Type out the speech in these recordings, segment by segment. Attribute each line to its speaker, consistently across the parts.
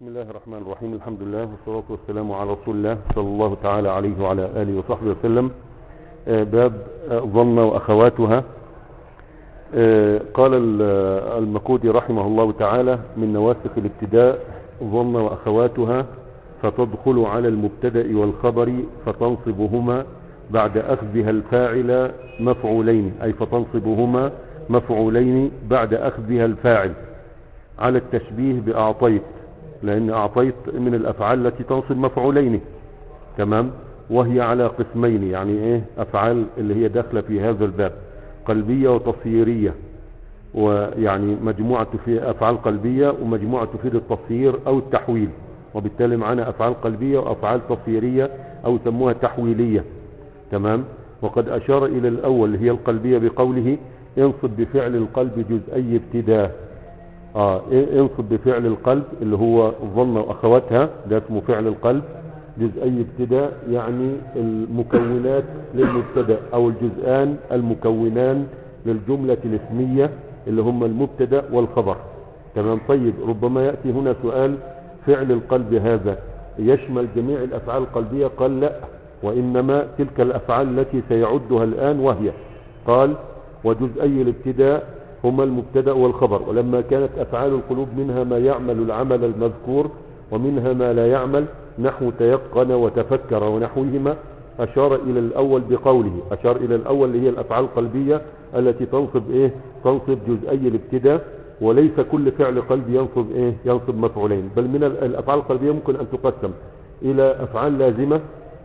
Speaker 1: بسم الله الرحمن الرحيم الحمد لله والصلاة والسلام على رسول الله صلى الله تعالى عليه وعلى آله وصحبه وسلم آه، باب آه، ظن وأخواتها آه، قال ال- المكودي رحمه الله تعالى من نواسخ الابتداء ظن وأخواتها فتدخل على المبتدأ والخبر فتنصبهما بعد أخذها الفاعل مفعولين أي فتنصبهما مفعولين بعد أخذها الفاعل على التشبيه بأعطيت لأن أعطيت من الأفعال التي تنصب مفعولين تمام وهي على قسمين يعني إيه أفعال اللي هي داخلة في هذا الباب قلبية وتصييرية ويعني مجموعة في أفعال قلبية ومجموعة تفيد التصيير أو التحويل وبالتالي معنا أفعال قلبية وأفعال تصييرية أو سموها تحويلية تمام وقد أشار إلى الأول هي القلبية بقوله انصب بفعل القلب جزئي ابتداء اه انصب بفعل القلب اللي هو الظن واخواتها ده اسمه فعل القلب جزئي ابتداء يعني المكونات للمبتدا او الجزءان المكونان للجملة الاسمية اللي هم المبتدا والخبر تمام طيب ربما يأتي هنا سؤال فعل القلب هذا يشمل جميع الافعال القلبية قال لا وانما تلك الافعال التي سيعدها الان وهي قال وجزئي الابتداء هما المبتدا والخبر ولما كانت افعال القلوب منها ما يعمل العمل المذكور ومنها ما لا يعمل نحو تيقن وتفكر ونحوهما اشار الى الاول بقوله اشار الى الاول اللي هي الافعال القلبيه التي تنصب ايه تنصب جزئي الابتداء وليس كل فعل قلب ينصب ايه ينصب مفعولين بل من الافعال القلبيه ممكن ان تقسم الى افعال لازمه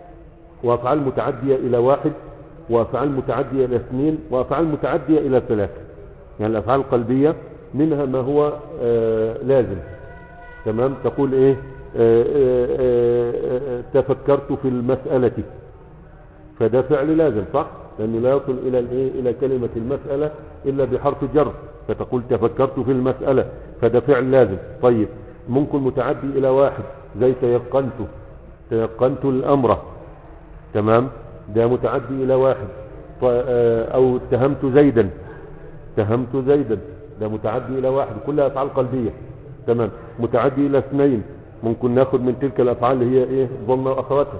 Speaker 1: وافعال متعديه الى واحد وافعال متعديه الى اثنين وافعال متعديه الى ثلاثه يعني الافعال القلبية منها ما هو آه لازم تمام تقول ايه آه آه آه تفكرت في المسألة فده فعل لازم صح لانه لا يصل الى الايه الى كلمة المسألة الا بحرف جر فتقول تفكرت في المسألة فده فعل لازم طيب ممكن متعدي الى واحد زي تيقنت تيقنت الامر تمام ده متعدي الى واحد او اتهمت زيدا اتهمت زيدا ده متعدي الى واحد كلها افعال قلبية تمام متعدي الى اثنين ممكن ناخد من تلك الافعال اللي هي ايه ظن واخواتها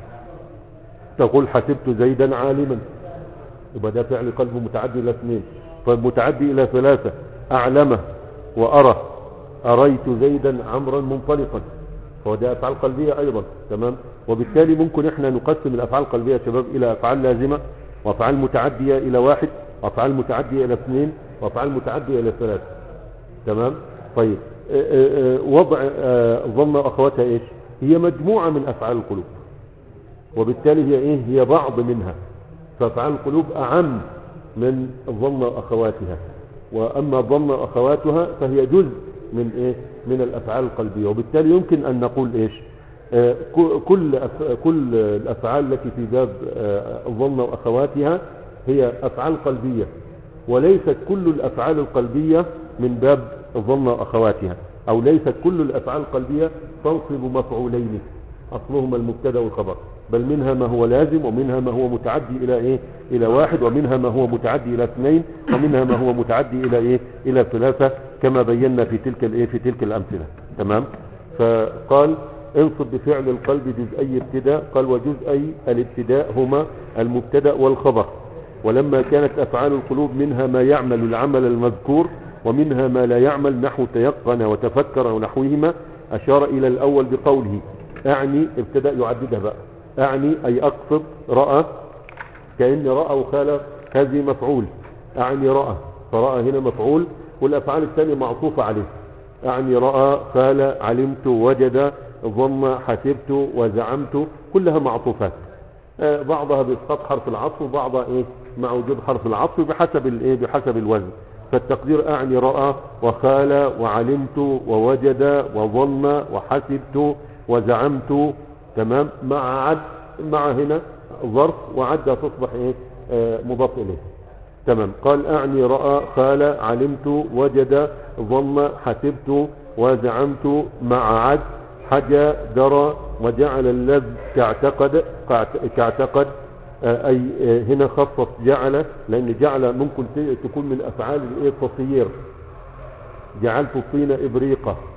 Speaker 1: تقول حسبت زيدا عالما يبقى ده فعل قلب متعدي الى اثنين طيب متعدي الى ثلاثة اعلمه وارى اريت زيدا عمرا منطلقا فهو ده افعال قلبية ايضا تمام وبالتالي ممكن احنا نقسم الافعال القلبية يا شباب الى افعال لازمة وافعال متعدية الى واحد وافعال متعدية الى اثنين وافعال متعدية الى ثلاثة تمام طيب اه اه وضع اه ظن اخواتها ايش هي مجموعة من افعال القلوب وبالتالي هي ايه هي بعض منها فافعال القلوب اعم من ظن اخواتها واما ظن اخواتها فهي جزء من ايه من الافعال القلبية وبالتالي يمكن ان نقول ايش كل كل الافعال التي في باب ظن واخواتها هي افعال قلبية وليست كل الافعال القلبية من باب ظن اخواتها او ليست كل الافعال القلبية تنصب مفعولين اصلهما المبتدا والخبر بل منها ما هو لازم ومنها ما هو متعدي الى ايه الى واحد ومنها ما هو متعدي الى اثنين ومنها ما هو متعدي الى ايه الى ثلاثة كما بينا في تلك الايه في تلك الامثلة تمام فقال انصب بفعل القلب جزئي ابتداء قال وجزئي الابتداء هما المبتدا والخبر ولما كانت أفعال القلوب منها ما يعمل العمل المذكور ومنها ما لا يعمل نحو تيقن وتفكر ونحوهما أشار إلى الأول بقوله أعني ابتدأ يعددها بقى أعني أي أقصد رأى كأن رأى وخال هذه مفعول أعني رأى فرأى هنا مفعول والأفعال الثانية معطوفة عليه أعني رأى قال علمت وجد ظن حسبت وزعمت كلها معطوفات بعضها بإسقاط حرف العطف وبعضها ايه مع وجود حرف العطف بحسب الايه بحسب الوزن فالتقدير اعني رأى وخال وعلمت ووجد وظن وحسبت وزعمت تمام مع عد مع هنا ظرف وعد تصبح ايه آه مضاف اليه تمام قال اعني رأى خال علمت وجد ظن حسبت وزعمت مع عد حجى درى وجعل اللذ كاعتقد كاعتقد اي هنا خصص جعل لان جعل ممكن تكون من افعال الايه التصيير جعلت الطين ابريقة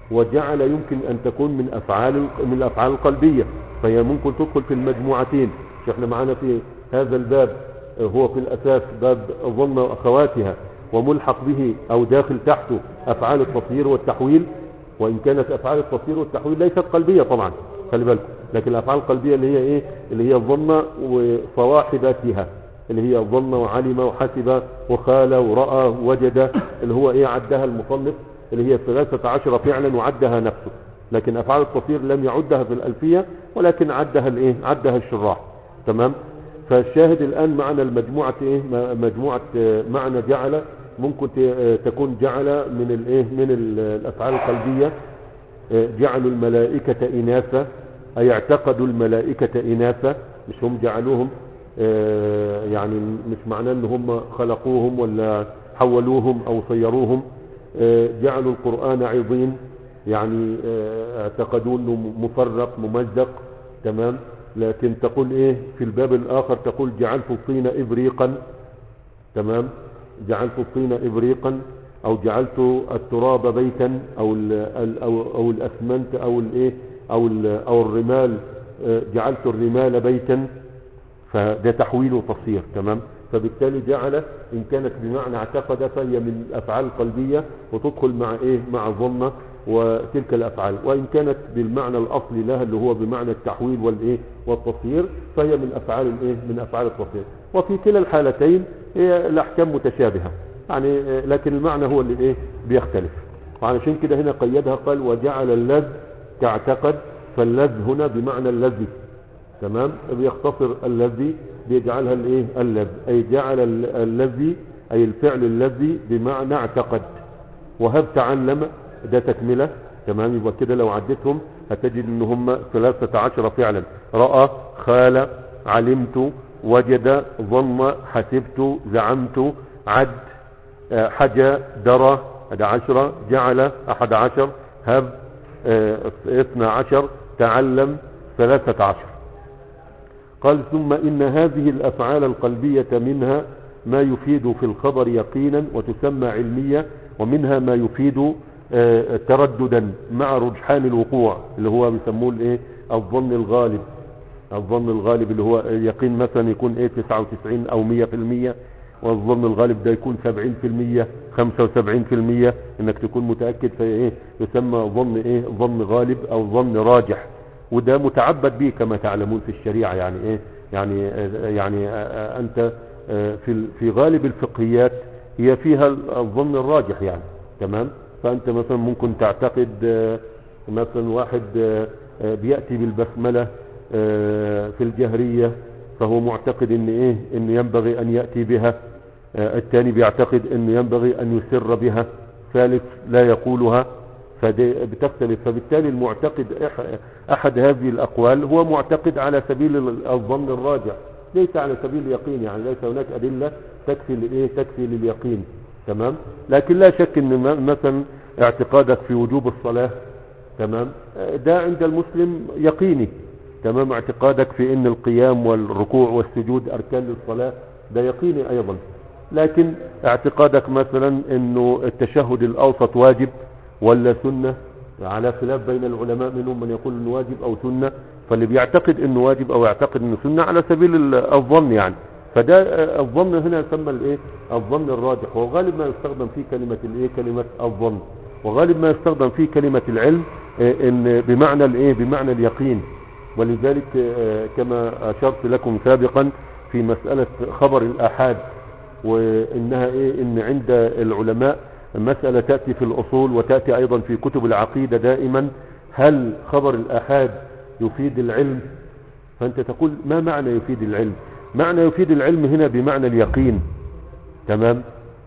Speaker 1: وجعل يمكن ان تكون من افعال من الافعال القلبية فهي ممكن تدخل في المجموعتين مش احنا معانا في هذا الباب هو في الاساس باب ظن واخواتها وملحق به او داخل تحته افعال التصوير والتحويل وان كانت افعال التصوير والتحويل ليست قلبية طبعا خلي بالكم لكن الافعال القلبية اللي هي ايه اللي هي الظن وصواحباتها اللي هي ظن وعلم وحسب وخال ورأى وجد اللي هو ايه عدها المصنف اللي هي 13 فعلا وعدها نفسه لكن افعال التصوير لم يعدها في الالفية ولكن عدها الايه عدها الشراح تمام فالشاهد الان معنى المجموعة ايه مجموعة معنى جعل ممكن تكون جعل من الايه من الافعال القلبية جعلوا الملائكة اناثا اي اعتقدوا الملائكة اناثا مش هم جعلوهم يعني مش معناه ان هم خلقوهم ولا حولوهم او صيروهم جعلوا القرآن عظيم يعني اعتقدوا انه مفرق ممزق تمام لكن تقول ايه في الباب الاخر تقول جعلت الطين ابريقا تمام جعلت الطين ابريقا او جعلت التراب بيتا او ال او, أو الاسمنت او الايه او او الرمال جعلت الرمال بيتا فده تحويل وتصير تمام فبالتالي جعل ان كانت بمعنى اعتقد فهي من الافعال القلبية وتدخل مع ايه مع الظن وتلك الافعال وان كانت بالمعنى الاصلي لها اللي هو بمعنى التحويل والايه والتصوير فهي من افعال الايه من افعال التصوير وفي كلا الحالتين هي الاحكام متشابهة يعني لكن المعنى هو اللي ايه بيختلف وعلشان كده هنا قيدها قال وجعل اللذ تعتقد فاللذ هنا بمعنى الذي تمام بيختصر الذي بيجعلها الايه الذي اي جعل الذي اي الفعل الذي بمعنى اعتقد وهب تعلم ده تكملة تمام يبقى كده لو عدتهم هتجد ان هم 13 فعلا رأى خال علمت وجد ظن حسبت زعمت عد حجى درى هذا عشرة جعل احد عشر هب اثنى عشر تعلم ثلاثة عشر قال ثم إن هذه الأفعال القلبية منها ما يفيد في الخبر يقينا وتسمى علمية ومنها ما يفيد ترددا مع رجحان الوقوع اللي هو بيسموه الايه الظن الغالب الظن الغالب اللي هو يقين مثلا يكون ايه 99 او 100% والظن الغالب ده يكون 70% 75% انك تكون متأكد في ايه يسمى ظن ايه ظن غالب او ظن راجح وده متعبد به كما تعلمون في الشريعة يعني ايه يعني يعني انت في في غالب الفقهيات هي فيها الظن الراجح يعني تمام فانت مثلا ممكن تعتقد مثلا واحد بيأتي بالبسملة في الجهرية فهو معتقد ان ايه ان ينبغي ان يأتي بها الثاني بيعتقد انه ينبغي ان يسر بها ثالث لا يقولها فبتختلف فبالتالي المعتقد احد هذه الاقوال هو معتقد على سبيل الظن الراجع ليس على سبيل اليقين يعني ليس هناك ادلة تكفي لايه تكفي لليقين تمام لكن لا شك ان مثلا اعتقادك في وجوب الصلاة تمام ده عند المسلم يقيني تمام اعتقادك في ان القيام والركوع والسجود اركان للصلاة ده يقيني ايضا لكن اعتقادك مثلا انه التشهد الاوسط واجب ولا سنة على خلاف بين العلماء منهم من يقول انه واجب او سنة فاللي بيعتقد انه واجب او يعتقد انه سنة على سبيل الظن يعني فده الظن هنا يسمى الايه الظن الراجح وغالب ما يستخدم فيه كلمة الايه كلمة الظن وغالب ما يستخدم فيه كلمة العلم ان بمعنى الايه بمعنى اليقين ولذلك كما اشرت لكم سابقا في مسألة خبر الاحاد وانها ايه ان عند العلماء مسألة تأتي في الأصول وتأتي أيضا في كتب العقيدة دائما هل خبر الأحاد يفيد العلم فأنت تقول ما معنى يفيد العلم معنى يفيد العلم هنا بمعنى اليقين تمام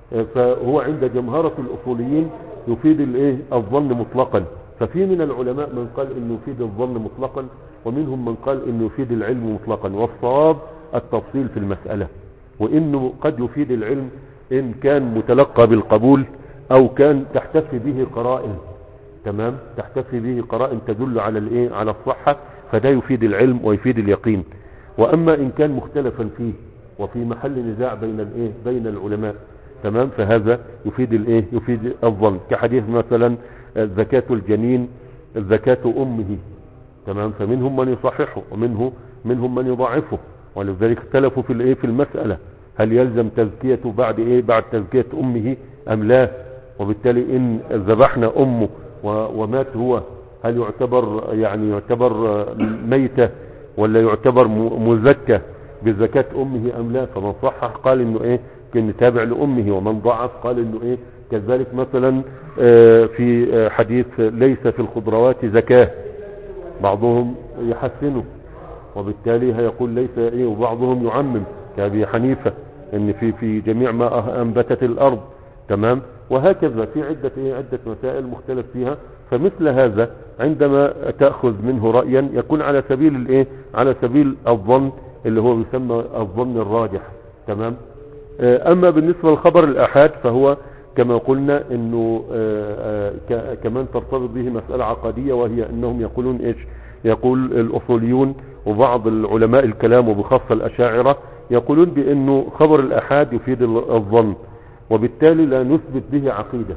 Speaker 1: فهو عند جمهرة الأصوليين يفيد الايه الظن مطلقا ففي من العلماء من قال انه يفيد الظن مطلقا ومنهم من قال انه يفيد العلم مطلقا والصواب التفصيل في المسألة وانه قد يفيد العلم ان كان متلقى بالقبول او كان تحتفي به قرائن تمام تحتفي به قرائن تدل على الايه على الصحة فده يفيد العلم ويفيد اليقين واما ان كان مختلفا فيه وفي محل نزاع بين الايه بين العلماء تمام فهذا يفيد الايه يفيد الظن كحديث مثلا آه، زكاة الجنين زكاة امه تمام فمنهم من يصححه ومنه منهم من يضاعفه ولذلك اختلفوا في الايه في المسألة هل يلزم تزكيته بعد ايه بعد تزكية امه ام لا وبالتالي ان ذبحنا امه و- ومات هو هل يعتبر يعني يعتبر آه، ميتة ولا يعتبر م- مزكى بزكاة امه ام لا فمن صحح قال انه ايه كان تابع لامه ومن ضعف قال انه ايه كذلك مثلا آه، في آه، حديث ليس في الخضروات زكاة بعضهم يحسنه وبالتالي هيقول ليس ايه وبعضهم يعمم كابي حنيفة ان في في جميع ما انبتت الارض تمام وهكذا في عدة ايه عدة مسائل مختلف فيها فمثل هذا عندما تأخذ منه رأيا يكون على سبيل الايه على سبيل الظن اللي هو يسمى الظن الراجح تمام آه، اما بالنسبة للخبر الاحاد فهو كما قلنا انه آه، آه، ك- كمان ترتبط به مسألة عقدية وهي انهم يقولون ايش يقول الاصوليون وبعض العلماء الكلام وبخاصة الاشاعرة يقولون بانه خبر الاحاد يفيد ال- الظن وبالتالي لا نثبت به عقيدة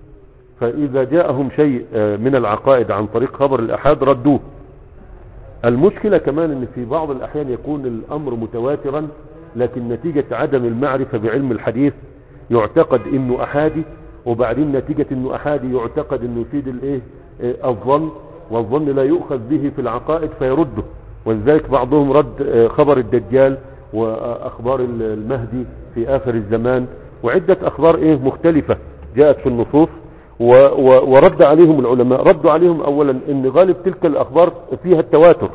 Speaker 1: فاذا جاءهم شيء آه، من العقائد عن طريق خبر الاحاد ردوه المشكلة كمان ان في بعض الاحيان يكون الامر متواترا لكن نتيجة عدم المعرفة بعلم الحديث يعتقد انه احادي وبعدين نتيجة انه احادي يعتقد انه يفيد الايه آه، الظن والظن لا يؤخذ به في العقائد فيرده ولذلك بعضهم رد آه، خبر الدجال واخبار ال- المهدي في اخر الزمان وعدة اخبار ايه مختلفة جاءت في النصوص و و ورد عليهم العلماء ردوا عليهم اولا ان غالب تلك الاخبار فيها التواتر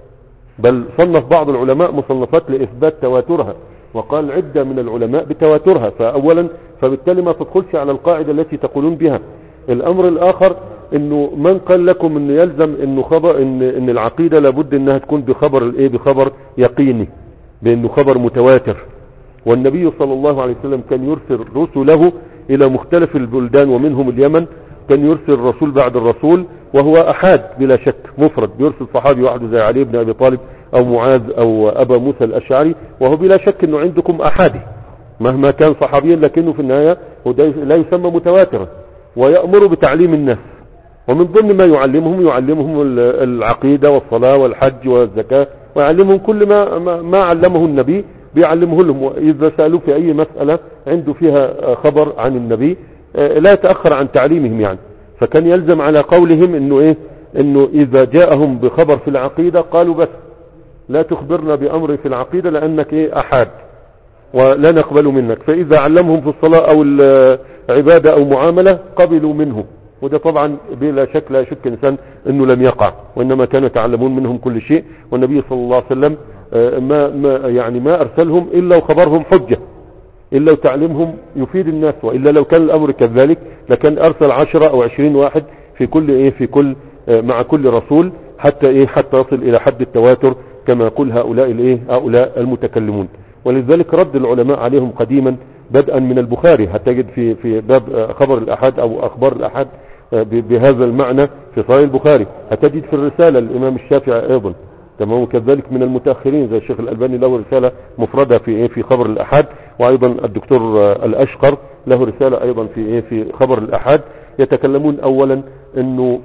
Speaker 1: بل صنف بعض العلماء مصنفات لإثبات تواترها وقال عدة من العلماء بتواترها فأولا فبالتالي ما تدخلش على القاعدة التي تقولون بها الأمر الآخر انه من قال لكم انه يلزم انه خبر ان, إن العقيدة لابد انها تكون بخبر الايه بخبر يقيني بانه خبر متواتر والنبي صلى الله عليه وسلم كان يرسل رسله الى مختلف البلدان ومنهم اليمن كان يرسل الرسول بعد الرسول وهو احاد بلا شك مفرد بيرسل صحابي وحده زي علي بن ابي طالب او معاذ او ابا موسى الاشعري وهو بلا شك انه عندكم احادي مهما كان صحابيا لكنه في النهاية هو ده لا يسمى متواترا ويأمر بتعليم الناس ومن ضمن ما يعلمهم يعلمهم ال- العقيدة والصلاة والحج والزكاة ويعلمهم كل ما, ما, ما علمه النبي بيعلمه لهم وإذا سألوا في أي مسألة عنده فيها خبر عن النبي آه، لا يتأخر عن تعليمهم يعني فكان يلزم على قولهم انه ايه انه اذا جاءهم بخبر في العقيدة قالوا بس لا تخبرنا بامر في العقيدة لانك ايه احاد ولا نقبل منك فاذا علمهم في الصلاة او العبادة او معاملة قبلوا منه وده طبعا بلا شك لا يشك انسان انه لم يقع وانما كانوا يتعلمون منهم كل شيء والنبي صلى الله عليه وسلم آه، ما, ما يعني ما ارسلهم الا وخبرهم حجة الا وتعليمهم يفيد الناس والا لو كان الامر كذلك لكان ارسل عشرة او عشرين واحد في كل ايه في كل آه، مع كل رسول حتى ايه حتى يصل الى حد التواتر كما يقول هؤلاء الايه هؤلاء المتكلمون ولذلك رد العلماء عليهم قديما بدءا من البخاري هتجد في في باب آه، خبر الاحاد او اخبار الاحاد آه، ب- بهذا المعنى في صحيح البخاري هتجد في الرسالة الامام الشافعي ايضا تمام وكذلك من المتأخرين زي الشيخ الألباني له رسالة مفردة في إيه في خبر الأحاد وأيضا الدكتور آه، الأشقر له رسالة أيضا في إيه في خبر الأحاد يتكلمون أولا أنه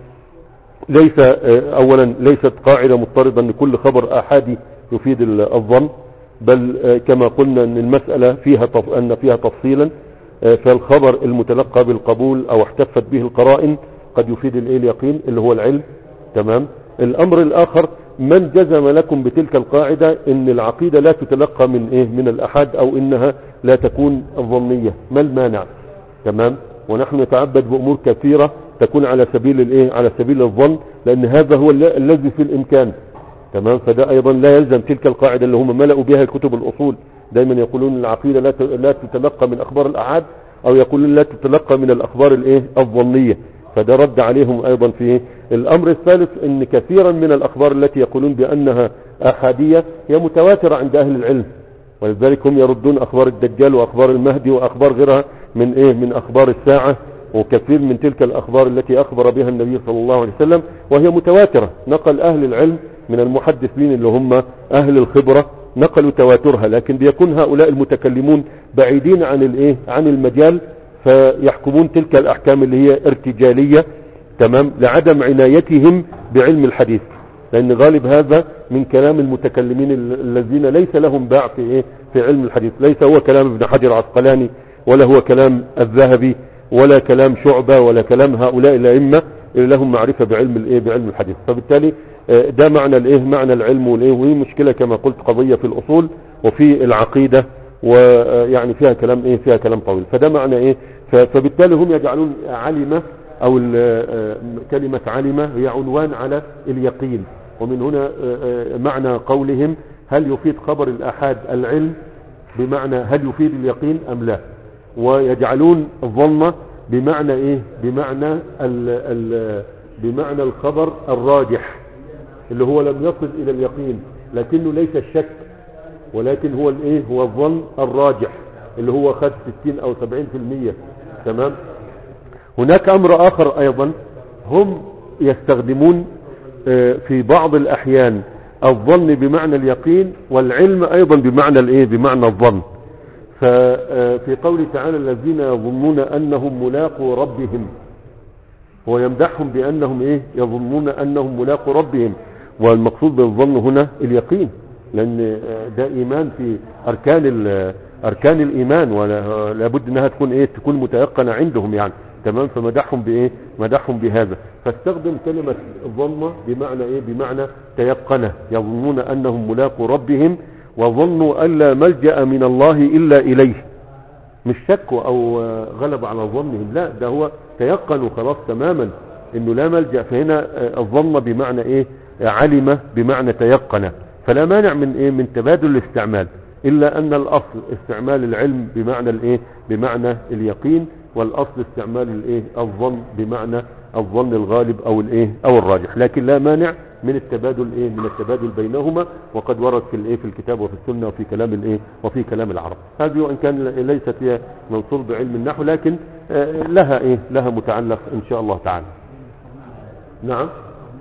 Speaker 1: ليس آه، أولا ليست قاعدة مضطردة أن كل خبر أحادي يفيد ال- الظن بل آه، كما قلنا أن المسألة فيها تف... أن فيها تفصيلا آه، فالخبر المتلقى بالقبول أو احتفت به القرائن قد يفيد الإيه اليقين اللي هو العلم تمام الامر الاخر من جزم لكم بتلك القاعدة ان العقيدة لا تتلقى من ايه من الاحاد او انها لا تكون الظنية ما المانع تمام ونحن نتعبد بامور كثيرة تكون على سبيل الايه على سبيل الظن لان هذا هو ال- الذي في الامكان تمام فده ايضا لا يلزم تلك القاعدة اللي هم ملأوا بها كتب الاصول دايما يقولون العقيدة لا ت- لا تتلقى من اخبار الاحاد او يقولون لا تتلقى من الاخبار الايه الظنية فده رد عليهم ايضا في الامر الثالث ان كثيرا من الاخبار التي يقولون بانها احادية هي متواترة عند اهل العلم ولذلك هم يردون اخبار الدجال واخبار المهدي واخبار غيرها من ايه من اخبار الساعة وكثير من تلك الاخبار التي اخبر بها النبي صلى الله عليه وسلم وهي متواترة نقل اهل العلم من المحدثين اللي هم اهل الخبرة نقلوا تواترها لكن بيكون هؤلاء المتكلمون بعيدين عن الايه عن المجال فيحكمون تلك الاحكام اللي هي ارتجالية تمام لعدم عنايتهم بعلم الحديث لان غالب هذا من كلام المتكلمين ال- الذين ليس لهم باع في ايه في علم الحديث ليس هو كلام ابن حجر العسقلاني ولا هو كلام الذهبي ولا كلام شعبة ولا كلام هؤلاء الائمه اللي لهم معرفة بعلم الايه بعلم الحديث فبالتالي آه، ده معنى الايه معنى العلم والايه وهي مشكلة كما قلت قضية في الاصول وفي العقيدة ويعني فيها كلام ايه فيها كلام طويل فده معنى ايه ف- فبالتالي هم يجعلون علمة او ال- آه، كلمة علمة هي عنوان على اليقين ومن هنا آه، آه، معنى قولهم هل يفيد خبر الآحاد العلم بمعنى هل يفيد اليقين أم لا ويجعلون الظن بمعنى ايه بمعنى ال ال بمعنى الخبر الراجح اللي هو لم يصل الى اليقين لكنه ليس الشك ولكن هو الايه هو الظن الراجح اللي هو خد 60 او 70% تمام هناك امر اخر ايضا هم يستخدمون آه، في بعض الاحيان الظن بمعنى اليقين والعلم ايضا بمعنى الايه بمعنى الظن ففي قوله تعالى الذين يظنون انهم ملاقوا ربهم هو يمدحهم بانهم ايه يظنون انهم ملاقوا ربهم والمقصود بالظن هنا اليقين لان ده ايمان في اركان ال- اركان الايمان ولا لابد انها تكون ايه تكون متيقنه عندهم يعني تمام فمدحهم بايه مدحهم بهذا فاستخدم كلمه ظن بمعنى ايه بمعنى تيقنه يظنون انهم ملاقوا ربهم وظنوا ان لا ملجا من الله الا اليه مش شكوا او آه، غلب على ظنهم لا ده هو تيقنوا خلاص تماما انه لا ملجا فهنا آه، الظن بمعنى ايه آه، علم بمعنى تيقن فلا مانع من ايه من تبادل الاستعمال الا ان الاصل استعمال العلم بمعنى الايه بمعنى اليقين والاصل استعمال الايه الظن بمعنى الظن الغالب او الايه او الراجح لكن لا مانع من التبادل ايه من التبادل بينهما وقد ورد في الايه في الكتاب وفي السنه وفي كلام الايه وفي كلام العرب هذه وان كان ليست هي من صلب علم النحو لكن آه، لها ايه لها متعلق ان شاء الله تعالى نعم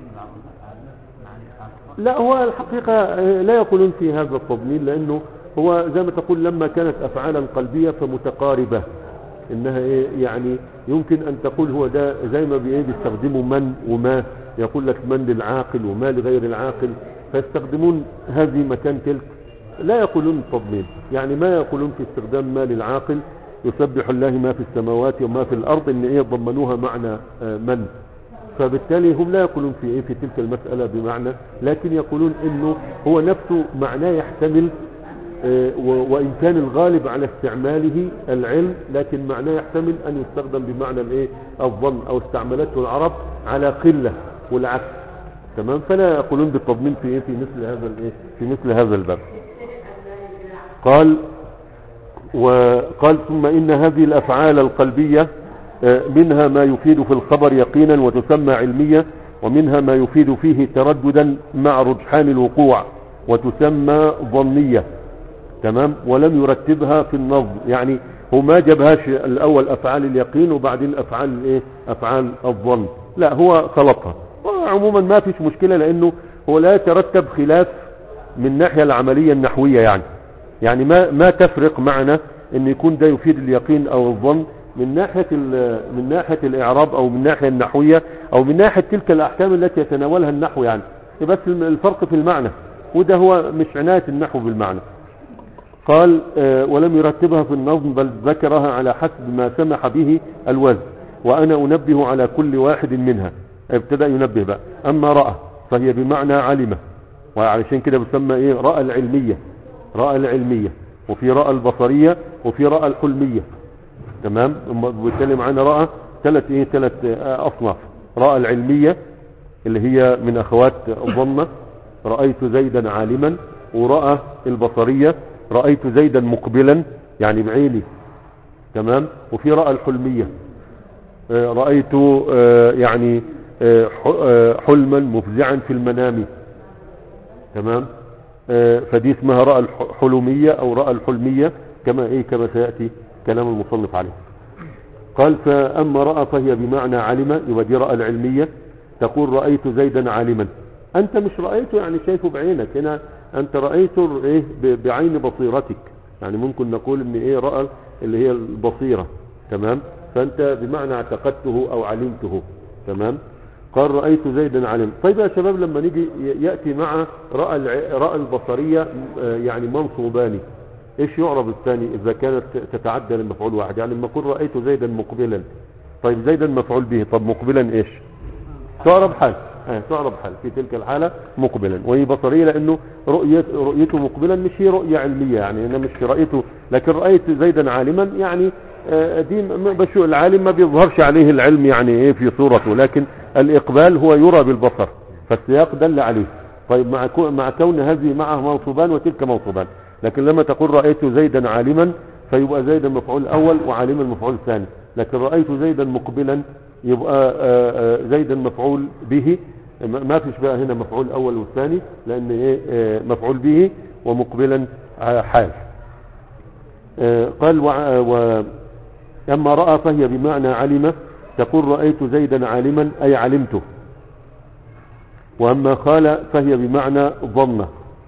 Speaker 1: لا هو الحقيقة آه، لا يقولون في هذا التضمين لأنه هو زي ما تقول لما كانت أفعالا قلبية فمتقاربة إنها إيه يعني يمكن أن تقول هو ده زي ما بإيه بيستخدموا من وما يقول لك من للعاقل وما لغير العاقل فيستخدمون هذه مكان تلك لا يقولون التضمين يعني ما يقولون في استخدام ما للعاقل يسبح الله ما في السماوات وما في الأرض إن إيه ضمنوها معنى آه، من فبالتالي هم لا يقولون في ايه في تلك المسألة بمعنى لكن يقولون انه هو نفسه معناه يحتمل آه، و- وان كان الغالب على استعماله العلم لكن معناه يحتمل ان يستخدم بمعنى الايه الظن او استعملته العرب على قلة والعكس تمام فلا يقولون بالتضمين في ايه في مثل هذا الايه في مثل هذا الباب قال وقال ثم إن هذه الأفعال القلبية آه، منها ما يفيد في الخبر يقينا وتسمى علمية ومنها ما يفيد فيه ترددا مع رجحان الوقوع وتسمى ظنية تمام ولم يرتبها في النظم يعني هو ما جابهاش الأول أفعال اليقين وبعدين أفعال الإيه أفعال الظن لا هو خلطها وعموما ما فيش مشكلة لأنه هو لا يترتب خلاف من الناحية العملية النحوية يعني يعني ما ما تفرق معنا ان يكون ده يفيد اليقين او الظن من ناحية ال- من ناحية الاعراب او من ناحية النحوية او من ناحية تلك الاحكام التي يتناولها النحو يعني بس الم- الفرق في المعنى وده هو مش عناية النحو بالمعنى قال آه، ولم يرتبها في النظم بل ذكرها على حسب ما سمح به الوزن وأنا أنبه على كل واحد منها ابتدأ ينبه بقى أما رأى فهي بمعنى علمة وعلشان كده بسمى إيه رأى العلمية رأى العلمية وفي رأى البصرية وفي رأى الحلمية تمام أما بيتكلم عن رأى ثلاث إيه ثلاث آه، أصناف رأى العلمية اللي هي من أخوات الضمة رأيت زيدا عالما ورأى البصرية رأيت زيدا مقبلا يعني بعيني تمام وفي رأى الحلمية آه، رأيت آه، يعني آه، ح- آه، حلما مفزعا في المنام تمام آه، فدي اسمها رأى الحلمية او رأى الحلمية كما ايه كما سيأتي كلام المصنف عليه قال فأما رأى فهي بمعنى علم يبقى دي رأى العلمية تقول رأيت زيدا عالما أنت مش رأيته يعني شايفه بعينك هنا انت رأيته ايه ب- بعين بصيرتك يعني ممكن نقول ان ايه رأى اللي هي البصيرة تمام فانت بمعنى اعتقدته او علمته تمام قال رأيت زيدا علم طيب يا شباب لما نيجي ي- يأتي مع رأى الع- رأى البصرية آه، يعني منصوبان ايش يعرب الثاني اذا كانت تتعدى لمفعول واحد يعني لما اقول رأيت زيدا مقبلا طيب زيدا مفعول به طب مقبلا ايش تعرب حال آه تعرب حال في تلك الحالة مقبلا وهي بصرية لانه رؤية رؤيته مقبلا مش هي رؤية علمية يعني انا مش رأيته لكن رأيت زيدا عالما يعني آه، دي م- بشو العالم ما بيظهرش عليه العلم يعني ايه في صورته لكن الاقبال هو يرى بالبصر فالسياق دل عليه طيب مع كو- مع كون هذه معه منصوبان وتلك منصوبان لكن لما تقول رأيت زيدا عالما فيبقى زيدا مفعول اول وعالما مفعول ثاني لكن رأيت زيدا مقبلا يبقى آه، آه، زيدا مفعول به ما ما فيش بقى هنا مفعول اول والثاني لان ايه آه، مفعول به ومقبلا آه، حال آه، قال وع- و اما رأى فهي بمعنى علم تقول رأيت زيدا عالما اي علمته واما خال فهي بمعنى ظن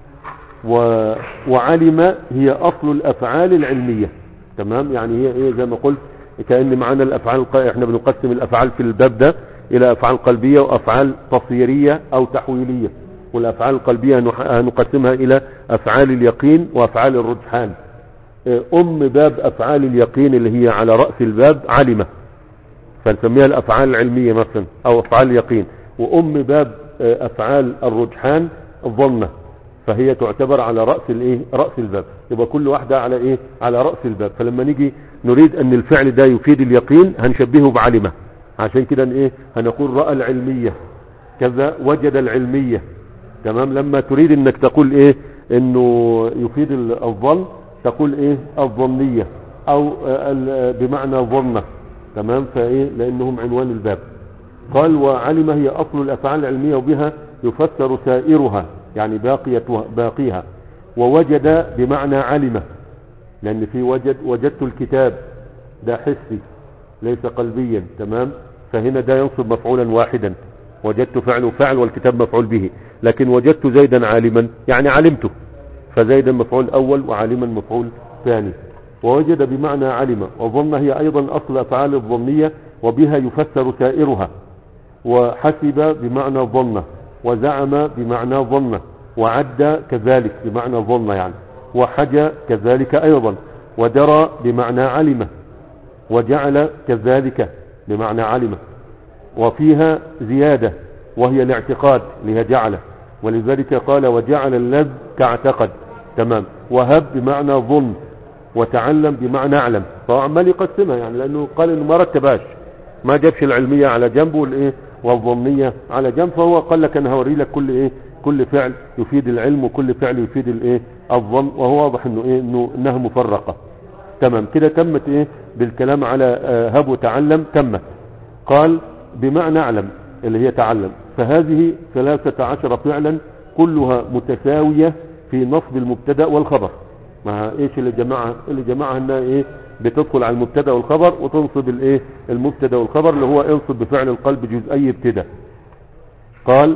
Speaker 1: و... وعلم هي اصل الافعال العلمية تمام يعني هي ايه زي ما قلت كأن معنا الافعال الق- احنا بنقسم الافعال في الباب ده الى افعال قلبية وافعال تصويرية او تحويلية والافعال القلبية هنح- هنقسمها الى افعال اليقين وافعال الرجحان اه، ام باب افعال اليقين اللي هي على رأس الباب علمة فنسميها الافعال العلمية مثلا او افعال اليقين وام باب اه، افعال الرجحان ظنه فهي تعتبر على رأس الايه رأس الباب يبقى كل واحدة على ايه على رأس الباب فلما نيجي نريد ان الفعل ده يفيد اليقين هنشبهه بعلمة عشان كده ان ايه هنقول رأى العلمية كذا وجد العلمية تمام لما تريد انك تقول ايه انه يفيد ال- الظن تقول ايه الظنية او آه، ال- آه، بمعنى ظنة تمام فايه لانهم عنوان الباب قال وعلم هي أصل الأفعال العلمية وبها يفسر سائرها يعني باقية باقيها ووجد بمعنى علم لأن في وجد وجدت الكتاب ده حسي ليس قلبيا تمام فهنا ده ينصب مفعولا واحدا وجدت فعل وفعل والكتاب مفعول به لكن وجدت زيدا عالما يعني علمته فزيدا مفعول أول وعالما مفعول ثاني ووجد بمعنى علم وظن هي أيضا أصل أفعال الظنية وبها يفسر سائرها وحسب بمعنى ظن وزعم بمعنى ظن وعد كذلك بمعنى ظن يعني وحج كذلك أيضا ودرى بمعنى علم وجعل كذلك بمعنى علم وفيها زيادة وهي الاعتقاد اللي هي جعل ولذلك قال وجعل اللذ كاعتقد تمام وهب بمعنى ظن وتعلم بمعنى اعلم فهو عمال يقسمها يعني لانه قال انه ما رتبهاش ما جابش العلمية على جنب والايه والظنية على جنب فهو قال لك انا هوري لك كل ايه كل فعل يفيد العلم وكل فعل يفيد الايه الظن وهو واضح انه ايه انه انها مفرقة تمام كده تمت ايه بالكلام على آه، هب وتعلم تمت قال بمعنى اعلم اللي هي تعلم فهذه ثلاثة عشر فعلا كلها متساوية في نصب المبتدا والخبر ما ايش اللي جمعها اللي جمعها انها ايه بتدخل على المبتدا والخبر وتنصب الايه المبتدا والخبر اللي هو انصب بفعل القلب جزئي ابتدا قال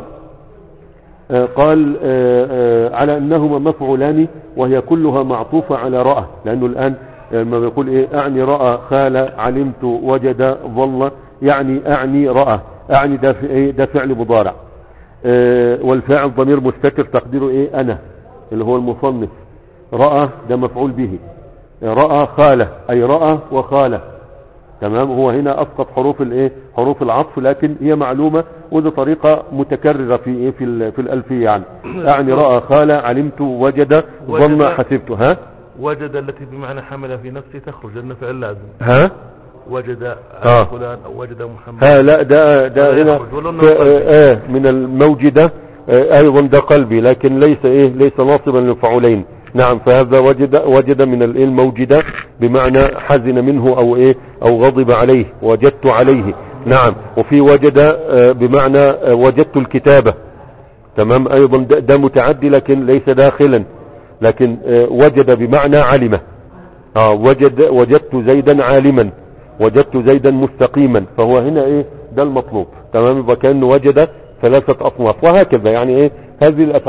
Speaker 1: آه قال آه آه على انهما مفعولان وهي كلها معطوفة على رأى لانه الان لما بيقول ايه اعني رأى خال علمت وجد ظل يعني اعني رأى اعني ده في ايه ده فعل مضارع آه والفاعل ضمير مستتر تقديره ايه انا اللي هو المصنف رأى ده مفعول به رأى خالة اي رأى وخالة تمام هو هنا اسقط حروف الايه حروف العطف لكن هي معلومة ودي طريقة متكررة في ايه في, ال- في الالفية يعني يعني رأى خالة علمت وجد ظن
Speaker 2: وجد.
Speaker 1: حسبت ها
Speaker 2: وجد التي بمعنى حمل في نفسه تخرج لأن فعل لازم
Speaker 1: ها
Speaker 2: وجد
Speaker 1: آه.
Speaker 2: فلان أو وجد محمد
Speaker 1: ها لا ده ده
Speaker 2: هذا
Speaker 1: هنا
Speaker 2: يخرج، ولو أنه
Speaker 1: ف-
Speaker 2: قلبي.
Speaker 1: آه من الموجدة آه ايضا ده قلبي لكن ليس ايه ليس ناصبا للفعولين نعم فهذا وجد وجد من الايه الموجدة بمعنى حزن منه او ايه او غضب عليه وجدت عليه نعم وفي وجد آه بمعنى آه وجدت الكتابة تمام ايضا ده, ده متعدي لكن ليس داخلا لكن آه وجد بمعنى علمه اه وجد وجدت زيدا عالما وجدت زيدا مستقيما فهو هنا ايه ده المطلوب تمام يبقى كانه وجد ثلاثة اصناف وهكذا يعني ايه هذه الافعال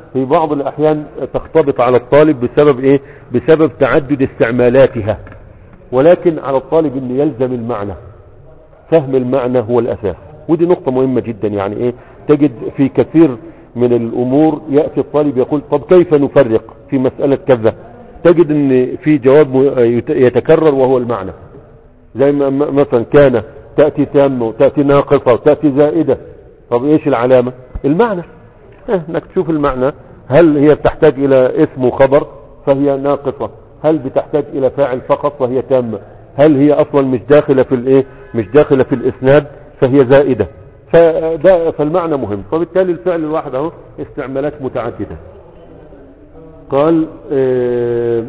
Speaker 1: في بعض الأحيان تختلط على الطالب بسبب إيه بسبب تعدد استعمالاتها ولكن على الطالب أن يلزم المعنى فهم المعنى هو الأساس ودي نقطة مهمة جدا يعني إيه تجد في كثير من الأمور يأتي الطالب يقول طب كيف نفرق في مسألة كذا تجد أن في جواب يتكرر وهو المعنى زي ما مثلا كان تأتي تامة وتأتي ناقصة وتأتي زائدة طب ايش العلامة المعنى اه انك تشوف المعنى هل هي تحتاج الى اسم وخبر فهي ناقصة هل بتحتاج الى فاعل فقط فهي تامة هل هي اصلا مش داخلة في الايه مش داخلة في الاسناد فهي زائدة فده فالمعنى مهم فبالتالي الفعل الواحد اهو استعمالات متعددة قال اه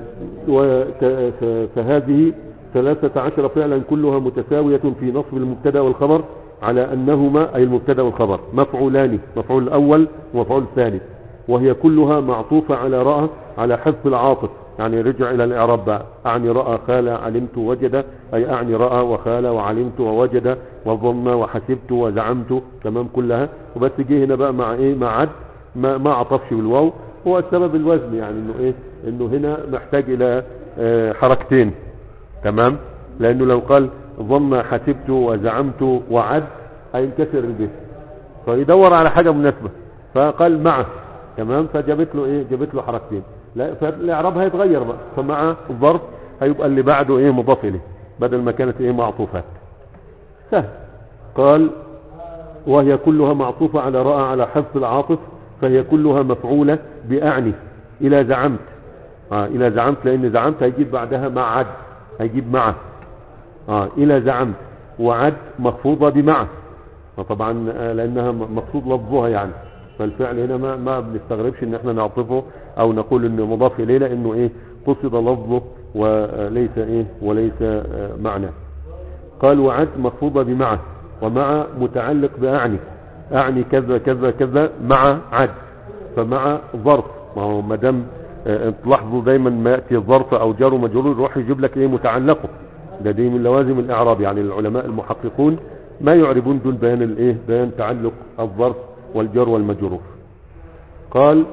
Speaker 1: فهذه ثلاثة عشر فعلا كلها متساوية في نصب المبتدا والخبر على أنهما أي المبتدا والخبر مفعولان مفعول الأول ومفعول الثاني وهي كلها معطوفة على رأى على حذف العاطف يعني رجع إلى الإعراب بقى أعني رأى خال علمت وجد أي أعني رأى وخال وعلمت ووجد وظن وحسبت وزعمت تمام كلها وبس جه هنا بقى مع إيه مع عد ما, ما عطفش بالواو هو السبب الوزن يعني إنه إيه إنه هنا محتاج إلى اه حركتين تمام لأنه لو قال ظن حسبت وزعمت وعد هينكسر البيت فيدور على حاجة مناسبة فقال معه تمام فجابت له ايه جابت له حركتين لا فالاعراب هيتغير بقى فمع الظرف هيبقى اللي بعده ايه مضاف اليه بدل ما كانت ايه معطوفات سهل قال وهي كلها معطوفة على رأى على حذف العاطف فهي كلها مفعولة بأعني إلى زعمت آه إلى زعمت لأن زعمت هيجيب بعدها مع عد هيجيب معه آه إلى زعمت وعد مخفوضة بمعه وطبعا آه لأنها مقصود لفظها يعني فالفعل هنا ما, ما بنستغربش ان احنا نعطفه او نقول انه مضاف اليه لانه ايه قصد لفظه وليس ايه وليس آه معنى قال وعد مخفوضة بمعه ومع متعلق بأعني أعني كذا كذا كذا مع عد فمع ظرف ما هو ما دام تلاحظوا دايما ما يأتي الظرف او جار ومجرور يروح يجيب لك ايه متعلقه ده دي من لوازم الاعراب يعني العلماء المحققون ما يعربون دون بيان الايه بيان تعلق الظرف والجار والمجرور قال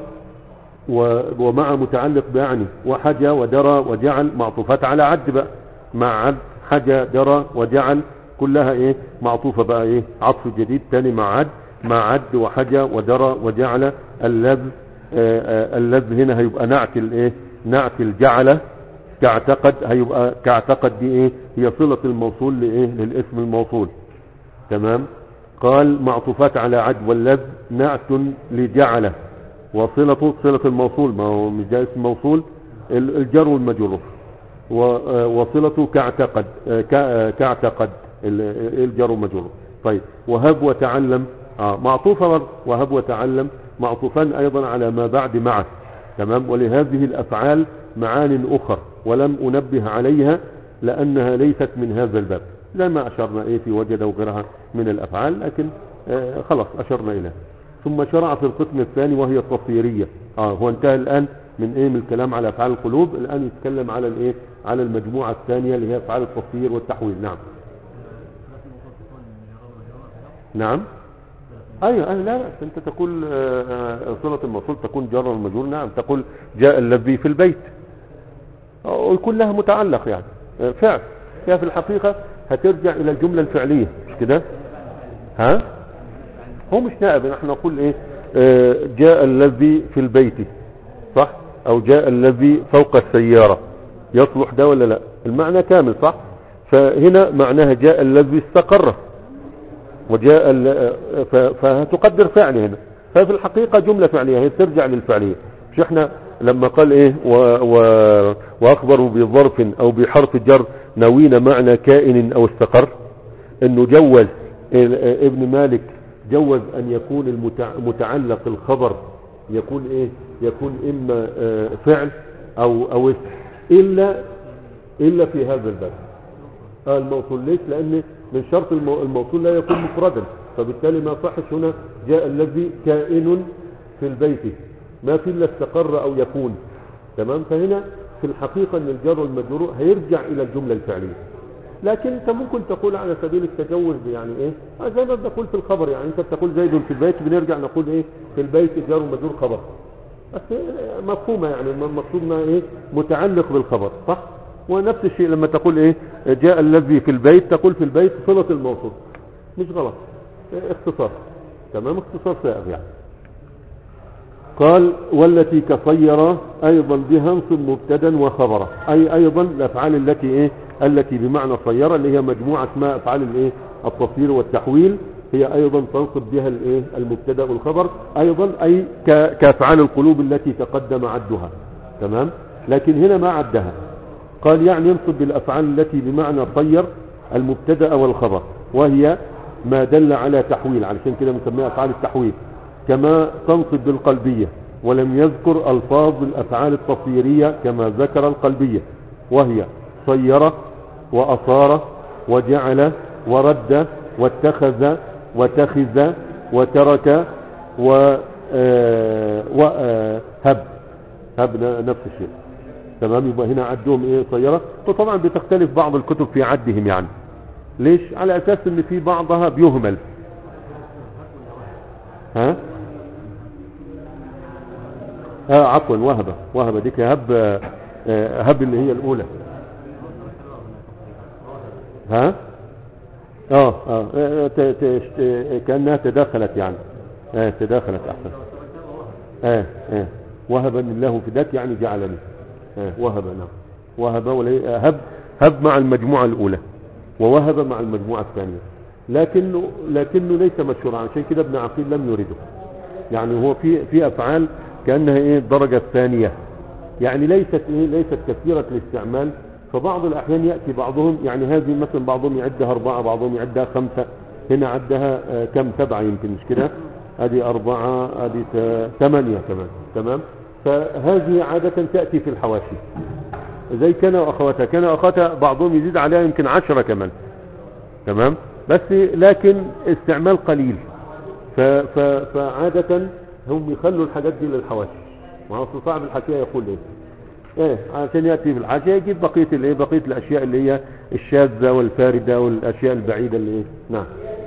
Speaker 1: ومع متعلق بيعني وحجى ودرى وجعل معطوفات على عد بقى مع عد حجى درى وجعل كلها ايه معطوفة بقى ايه عطف جديد تاني مع عد مع عد وحجى ودرى وجعل اللذ اللذ هنا هيبقى نعت الايه نعت الجعله كاعتقد هيبقى كاعتقد دي ايه هي صلة الموصول لايه للاسم الموصول تمام قال معطوفات على عد واللذ نعت لجعله وصلته صلة الموصول ما هو مش ده اسم موصول الجر والمجرور وصلته كاعتقد كاعتقد الجر والمجرور طيب وهب وتعلم آه معطوفة وهب وتعلم معطوفان ايضا على ما بعد معه تمام ولهذه الافعال معان اخر ولم انبه عليها لانها ليست من هذا الباب زي ما اشرنا ايه في وجد وغيرها من الافعال لكن آه خلاص اشرنا اليها ثم شرع في القسم الثاني وهي التصويرية اه هو انتهى الان من ايه من الكلام على افعال القلوب الان يتكلم على الايه على المجموعة الثانية اللي هي افعال التصوير والتحويل نعم نعم ايوه ايوه لا انت تقول صلة الموصول تكون جر المجرور نعم تقول جاء الذي في البيت ويكون لها متعلق يعني فعل هي في الحقيقة هترجع الى الجملة الفعلية مش كده ها هو مش نائب نحن نقول ايه اه جاء الذي في البيت صح او جاء الذي فوق السيارة يصلح ده ولا لا المعنى كامل صح فهنا معناها جاء الذي استقر وجاء فهتقدر فعل هنا ففي الحقيقة جملة فعلية هي ترجع للفعلية مش احنا لما قال ايه و و واخبروا بظرف او بحرف جر نوين معنى كائن او استقر انه جوز ابن مالك جوز ان يكون المتعلق الخبر يكون ايه يكون اما فعل او او اسم الا الا في هذا الباب الموصول ليش لان من شرط الموصول لا يكون مفردا فبالتالي ما صحش هنا جاء الذي كائن في البيت ما في الا استقر او يكون تمام فهنا في الحقيقة ان الجر والمجرور هيرجع الى الجملة الفعلية لكن انت ممكن تقول على سبيل التجوز يعني ايه زي ما بنقول في الخبر يعني انت بتقول زيد في البيت بنرجع نقول ايه في البيت جار ومجرور خبر بس آه، مفهومة يعني المقصود انها ايه متعلق بالخبر صح ونفس الشيء لما تقول ايه جاء الذي في البيت تقول في البيت صلة الموصول مش غلط آه، اختصار تمام اختصار سائغ يعني قال والتي كصير ايضا بها انصب مبتدا وخبره اي ايضا الافعال التي ايه التي بمعنى صير اللي هي مجموعه اسماء افعال الايه التصوير والتحويل هي ايضا تنصب بها الايه المبتدا والخبر ايضا اي ك- كافعال القلوب التي تقدم عدها تمام لكن هنا ما عدها قال يعني ينصب بالافعال التي بمعنى صير المبتدا والخبر وهي ما دل على تحويل علشان كده بنسميها افعال التحويل كما تنصب بالقلبية ولم يذكر ألفاظ الأفعال التصيرية كما ذكر القلبية وهي صير وأصار وجعل ورد واتخذ وتخذ وترك و آه، وهب هب ن- نفس الشيء تمام يبقى هنا عدهم ايه صيرة وطبعا بتختلف بعض الكتب في عدهم يعني ليش على اساس ان في بعضها بيهمل ها اه عفوا وهبة وهبة ديك هب آه، هب اللي هي الاولى ها اه اه آه، ت- ت- ت- كانها تداخلت يعني اه تداخلت احسن اه اه وهبا الله فداك يعني جعلني اه وهب نعم وهب ولي آه، هب هب مع المجموعة الاولى ووهب مع المجموعة الثانية لكنه لكنه ليس مشهورا عشان كده ابن عقيل لم يرده يعني هو في في افعال كانها ايه الدرجة الثانية يعني ليست ايه ليست كثيرة الاستعمال فبعض الاحيان ياتي بعضهم يعني هذه مثلا بعضهم يعدها اربعة بعضهم يعدها خمسة هنا عدها آه، كم سبعة يمكن مش كده ادي اربعة ادي ت- ثمانية كمان تمام فهذه عادة تأتي في الحواشي زي كان واخواتها كان واخواتها بعضهم يزيد عليها يمكن عشرة كمان تمام بس لكن استعمال قليل ف ف فعادة هم يخلوا الحاجات دي للحواشي ما هو أصل صاحب الحاشية يقول ايه ايه عشان يأتي في الحاشية يجيب بقية الايه بقية الاشياء اللي هي الشاذة والفاردة والاشياء البعيدة اللي ايه نعم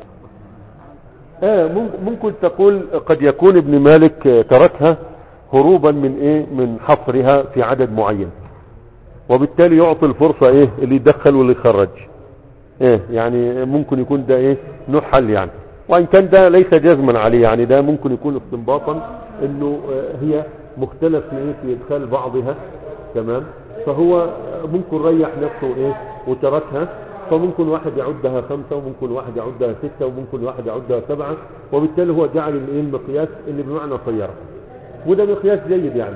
Speaker 1: ايه مم- ممكن تقول قد يكون ابن مالك آه، تركها هروبا من ايه من حصرها في عدد معين وبالتالي يعطي الفرصة ايه اللي يدخل واللي يخرج ايه يعني ممكن يكون ده ايه له حل يعني وان كان ده ليس جزما عليه يعني ده ممكن يكون استنباطا انه آه، هي مختلف في ايه في ادخال بعضها تمام فهو ممكن ريح نفسه ايه وتركها فممكن واحد يعدها خمسة وممكن واحد يعدها ستة وممكن واحد يعدها سبعة وبالتالي هو جعل الايه المقياس اللي بمعنى صيرة وده مقياس جيد يعني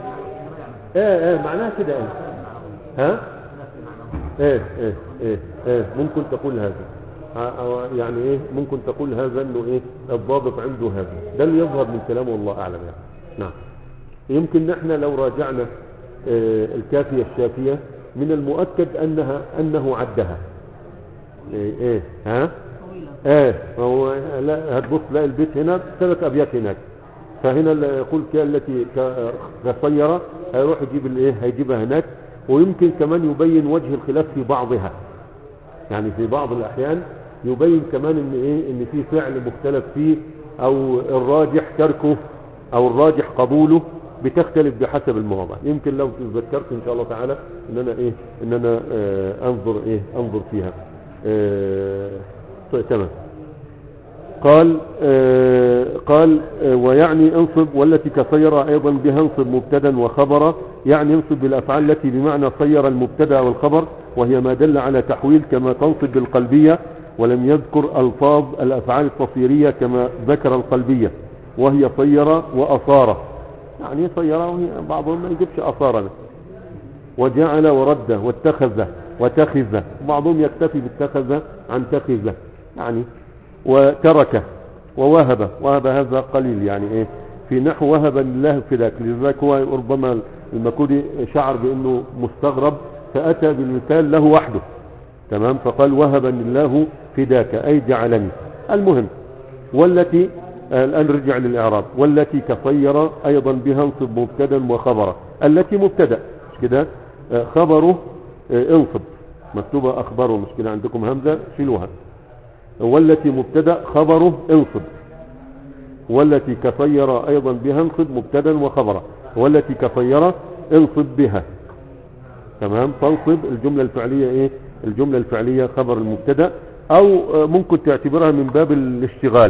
Speaker 1: ايه ايه معناها كده ايه ها ايه ايه ايه ايه ممكن تقول هذا ها- أو يعني ايه ممكن تقول هذا انه ايه الضابط عنده هذا ده اللي يظهر من كلامه والله اعلم يعني نعم يمكن نحن لو راجعنا آه، الكافية الشافية من المؤكد انها انه عدها ايه ايه ها ايه هو لا هتبص تلاقي البيت هنا ثلاث ابيات هناك فهنا اللي يقول ك- التي ك- كصيرة هيروح يجيب الايه هيجيبها هناك ويمكن كمان يبين وجه الخلاف في بعضها يعني في بعض الاحيان يبين كمان ان ايه ان في فعل مختلف فيه او الراجح تركه او الراجح قبوله بتختلف بحسب المواضع يمكن لو تذكرت ان شاء الله تعالى ان انا ايه ان انا آه انظر ايه انظر فيها آه طيب تمام قال آه قال آه ويعني انصب والتي كصير ايضا بها انصب مبتدا وخبرا يعني انصب بالافعال التي بمعنى صير المبتدا والخبر وهي ما دل على تحويل كما تنصب بالقلبية ولم يذكر الفاظ الافعال التصيرية كما ذكر القلبية وهي صير واصار يعني صير وهي بعضهم ما يجيبش اصار وجعل ورد واتخذ وتخذ بعضهم يكتفي باتخذ عن تخذ يعني وترك ووهب وهب هذا قليل يعني ايه في نحو وهب الله فداك لذلك هو ربما المكودي شعر بانه مستغرب فاتى بالمثال له وحده تمام فقال وهبني الله فداك اي جعلني المهم والتي آه، الان رجع للاعراب والتي كصير ايضا بها انصب مبتدا وخبرا التي مبتدا مش كده آه، خبره آه، انصب مكتوبه اخبره مش كده عندكم همزه شيلوها والتي مبتدا خبره انصب والتي كصير ايضا بها انصب مبتدا وخبرا والتي كصير انصب بها تمام تنصب الجملة الفعلية ايه الجملة الفعلية خبر المبتدا او آه، ممكن تعتبرها من باب الاشتغال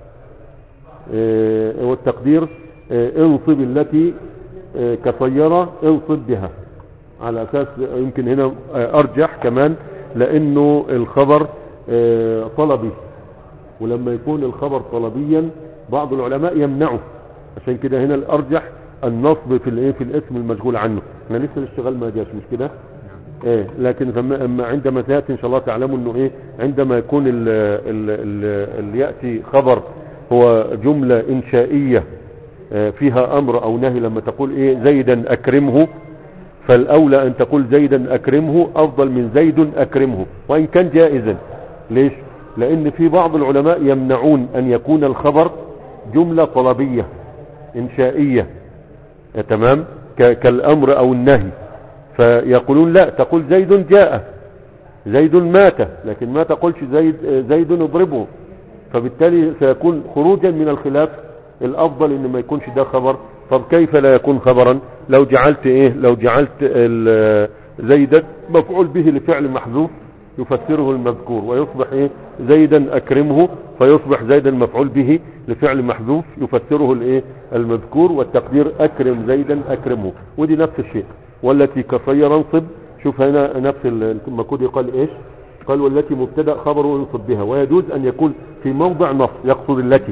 Speaker 1: آه، والتقدير آه، انصب التي آه، كصيرة انصب بها على اساس يمكن هنا آه، ارجح كمان لانه الخبر آه، طلبي ولما يكون الخبر طلبيا بعض العلماء يمنعه عشان كده هنا الارجح النصب في الايه في الاسم المشغول عنه احنا لسه الاشتغال ما جاش مش كده ايه لكن فما أما عندما تاتي ان شاء الله تعلموا انه ايه عندما يكون ال ال ال اللي ياتي خبر هو جمله انشائيه آه، فيها امر او نهي لما تقول ايه زيدا اكرمه فالاولى ان تقول زيدا اكرمه افضل من زيد اكرمه وان كان جائزا ليش لان في بعض العلماء يمنعون ان يكون الخبر جمله طلبيه انشائيه آه، تمام ك- كالامر او النهي فيقولون لا تقول زيد جاء زيد مات لكن ما تقولش زيد زيد اضربه فبالتالي سيكون خروجا من الخلاف الافضل ان ما يكونش ده خبر طب كيف لا يكون خبرا لو جعلت ايه لو جعلت ال- زيدا مفعول به لفعل محذوف يفسره المذكور ويصبح ايه زيدا اكرمه فيصبح زيدا مفعول به لفعل محذوف يفسره الايه المذكور والتقدير اكرم زيدا اكرمه ودي نفس الشيء والتي كصير انصب شوف هنا نفس ال- المكود قال ايش قال والتي مبتدا خبر ينصب بها ويجوز ان يكون في موضع نص يقصد التي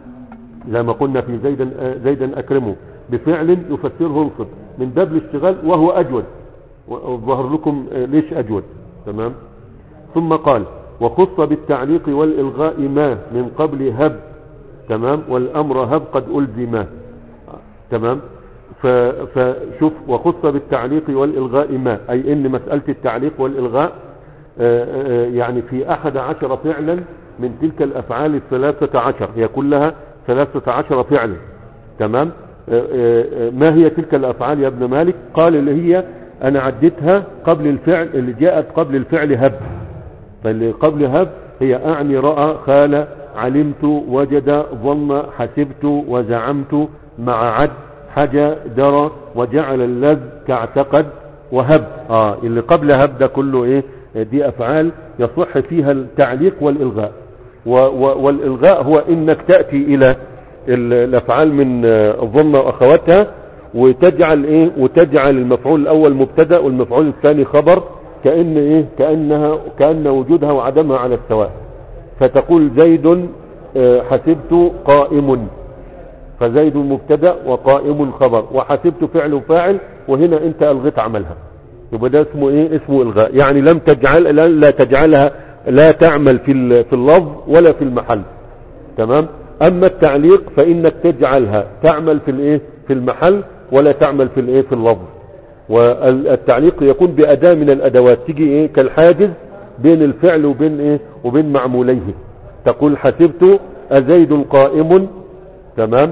Speaker 1: زي ما قلنا في زيدا آه، زيدا اكرمه بفعل يفسره انصب من باب الاشتغال وهو اجود وظهر لكم آه، ليش اجود تمام ثم قال وخص بالتعليق والالغاء ما من قبل هب تمام والامر هب قد الزما تمام ف- فشوف وخص بالتعليق والإلغاء ما أي إن مسألة التعليق والإلغاء آه، آه، يعني في أحد عشر فعلا من تلك الأفعال الثلاثة عشر هي كلها ثلاثة عشر فعلا تمام آه، آه، آه، ما هي تلك الأفعال يا ابن مالك قال اللي هي أنا عدتها قبل الفعل اللي جاءت قبل الفعل هب فاللي قبل هب هي أعني رأى خال علمت وجد ظن حسبت وزعمت مع عد حجى درى وجعل اللذ كاعتقد وهب اه اللي قبل هب ده كله ايه دي افعال يصح فيها التعليق والالغاء و و والالغاء هو انك تاتي الى ال- الافعال من آه، الظن واخواتها وتجعل ايه وتجعل المفعول الاول مبتدا والمفعول الثاني خبر كان ايه كانها كان وجودها وعدمها على السواء فتقول زيد آه، حسبت قائم فزيد مبتدا وقائم خبر وحسبت فعل وفاعل وهنا انت الغيت عملها يبقى ده اسمه ايه اسمه الغاء يعني لم تجعل لا, لا تجعلها لا تعمل في ال- في اللفظ ولا في المحل تمام اما التعليق فانك تجعلها تعمل في الايه في المحل ولا تعمل في الايه في اللفظ والتعليق يكون باداه من الادوات تيجي ايه كالحاجز بين الفعل وبين ايه وبين معموليه تقول حسبت ازيد قائم تمام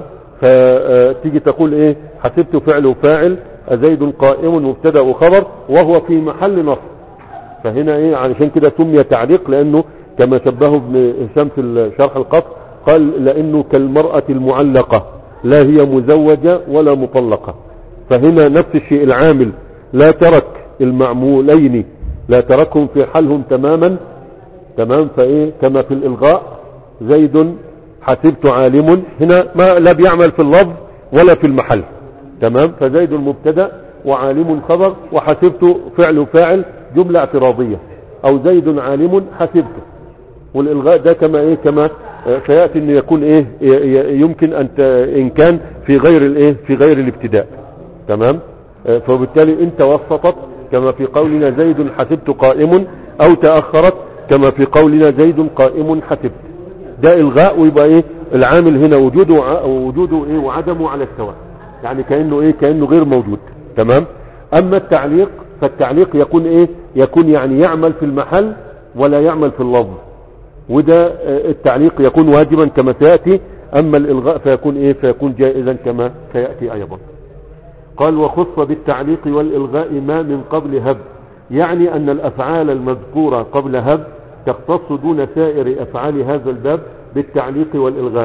Speaker 1: فتيجي تقول ايه حسبت فعل وفاعل زيد قائم مبتدا وخبر وهو في محل نصب فهنا ايه علشان كده سمي تعليق لانه كما شبهه ابن هشام في شرح القصر قال لانه كالمرأة المعلقة لا هي مزوجة ولا مطلقة فهنا نفس الشيء العامل لا ترك المعمولين لا تركهم في حالهم تماما تمام فايه كما في الالغاء زيد حسبت عالم هنا ما لا بيعمل في اللفظ ولا في المحل تمام فزيد مبتدا وعالم خبر وحسبت فعل فاعل جملة اعتراضية او زيد عالم حسبته والالغاء ده كما ايه كما آه، سياتي انه يكون ايه ي- ي- يمكن ان ت- ان كان في غير الايه في غير الابتداء تمام آه، فبالتالي انت وسطت كما في قولنا زيد حسبت قائم او تاخرت كما في قولنا زيد قائم حسبت ده الغاء ويبقى ايه العامل هنا وجوده وع- وجوده ايه وعدمه على السواء يعني كانه ايه كانه غير موجود تمام اما التعليق فالتعليق يكون ايه يكون يعني يعمل في المحل ولا يعمل في اللفظ وده آه، التعليق يكون واجبا كما سياتي اما الالغاء فيكون ايه فيكون جائزا كما سياتي ايضا قال وخص بالتعليق والإلغاء ما من قبل هب يعني أن الأفعال المذكورة قبل هب تختص دون سائر أفعال هذا الباب بالتعليق والإلغاء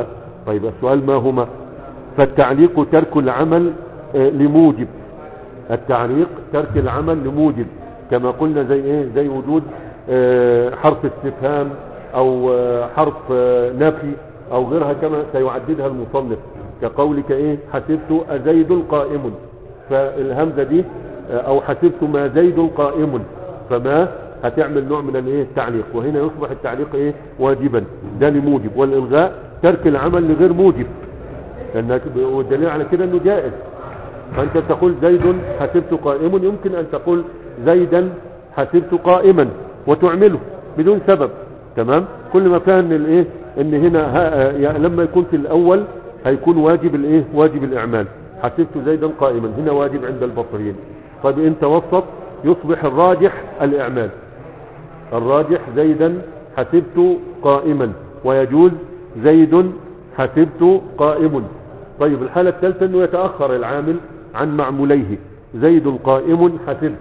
Speaker 1: طيب السؤال ما هما فالتعليق ترك العمل آه، لموجب التعليق ترك العمل لموجب كما قلنا زي ايه زي وجود آه، حرف استفهام او آه، حرف آه، نفي او غيرها كما سيعددها المصنف كقولك ايه حسبت ازيد قائم فالهمزة دي آه، او حسبت ما زيد قائم فما هتعمل نوع من الايه التعليق وهنا يصبح التعليق ايه واجبا ده لموجب والالغاء ترك العمل لغير موجب لانك والدليل على كده انه جائز فانت تقول زيد حسبت قائم يمكن ان تقول زيدا حسبت قائما وتعمله بدون سبب تمام كل ما كان الايه ان هنا ها يعني لما يكون في الاول هيكون واجب الايه واجب الاعمال حسبت زيدا قائما هنا واجب عند البصريين طيب ان توسط يصبح الراجح الاعمال الراجح زيدا حسبت قائما ويجوز زيد حسبت قائم طيب الحالة الثالثة انه يتأخر العامل عن معموليه زيد قائم حسبت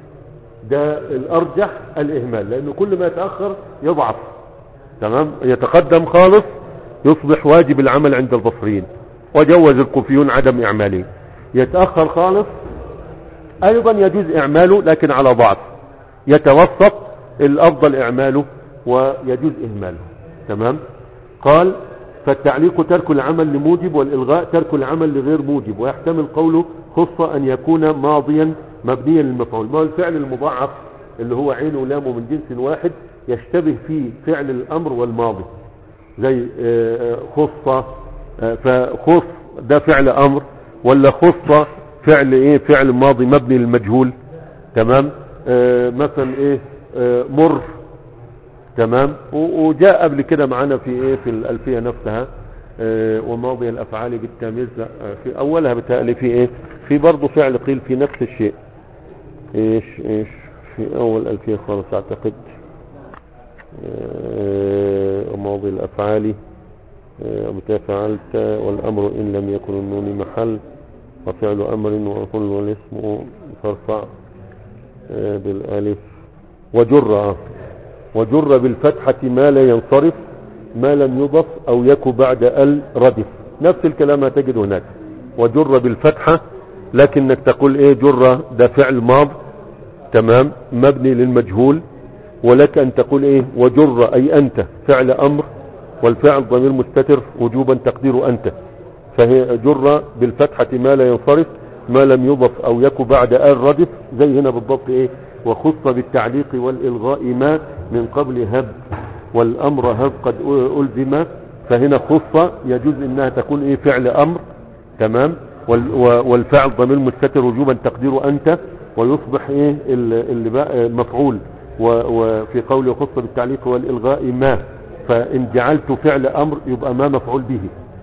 Speaker 1: ده الارجح الاهمال لانه كل ما يتأخر يضعف تمام يتقدم خالص يصبح واجب العمل عند البصريين وجوز الكوفيون عدم اعماله يتأخر خالص ايضا يجوز اعماله لكن على ضعف يتوسط الافضل اعماله ويجوز اهماله تمام قال فالتعليق ترك العمل لموجب والإلغاء ترك العمل لغير موجب ويحتمل قوله خص أن يكون ماضيا مبنيا للمفعول ما هو الفعل المضاعف اللي هو عين ولام من جنس واحد يشتبه فيه فعل الأمر والماضي زي آه، آه، خص آه، فخص ده فعل أمر ولا خص فعل ايه فعل ماضي مبني للمجهول تمام آه، مثلا ايه آه، مر تمام و- وجاء قبل كده معانا في ايه في الالفيه نفسها آه، وماضي الافعال بالتمييز لا آه، في اولها بتالي في ايه في برضه فعل قيل في نفس الشيء ايش ايش في اول الفيه خالص اعتقد آه، وماضي الافعال آه، متى فعلت والامر ان لم يكن النون محل وفعل امر وكل والاسم فارفع آه، بالالف وجر آه. وجر بالفتحة ما لا ينصرف ما لم يضف او يك بعد ال ردف نفس الكلام هتجد هناك وجر بالفتحة لكنك تقول ايه جر ده فعل ماض تمام مبني للمجهول ولك ان تقول ايه وجر اي انت فعل امر والفعل ضمير مستتر وجوبا تقدير انت فهي جر بالفتحة ما لا ينصرف ما لم يضف او يك بعد ال ردف زي هنا بالضبط ايه وخص بالتعليق والالغاء ما من قبل هب والامر هب قد الزم فهنا خص يجوز انها تكون ايه فعل امر تمام وال- و- والفعل ضمير مستتر وجوبا تقدير انت ويصبح ايه ال- اللي بقى مفعول و- وفي قوله خص بالتعليق والالغاء ما فان جعلت فعل امر يبقى ما مفعول به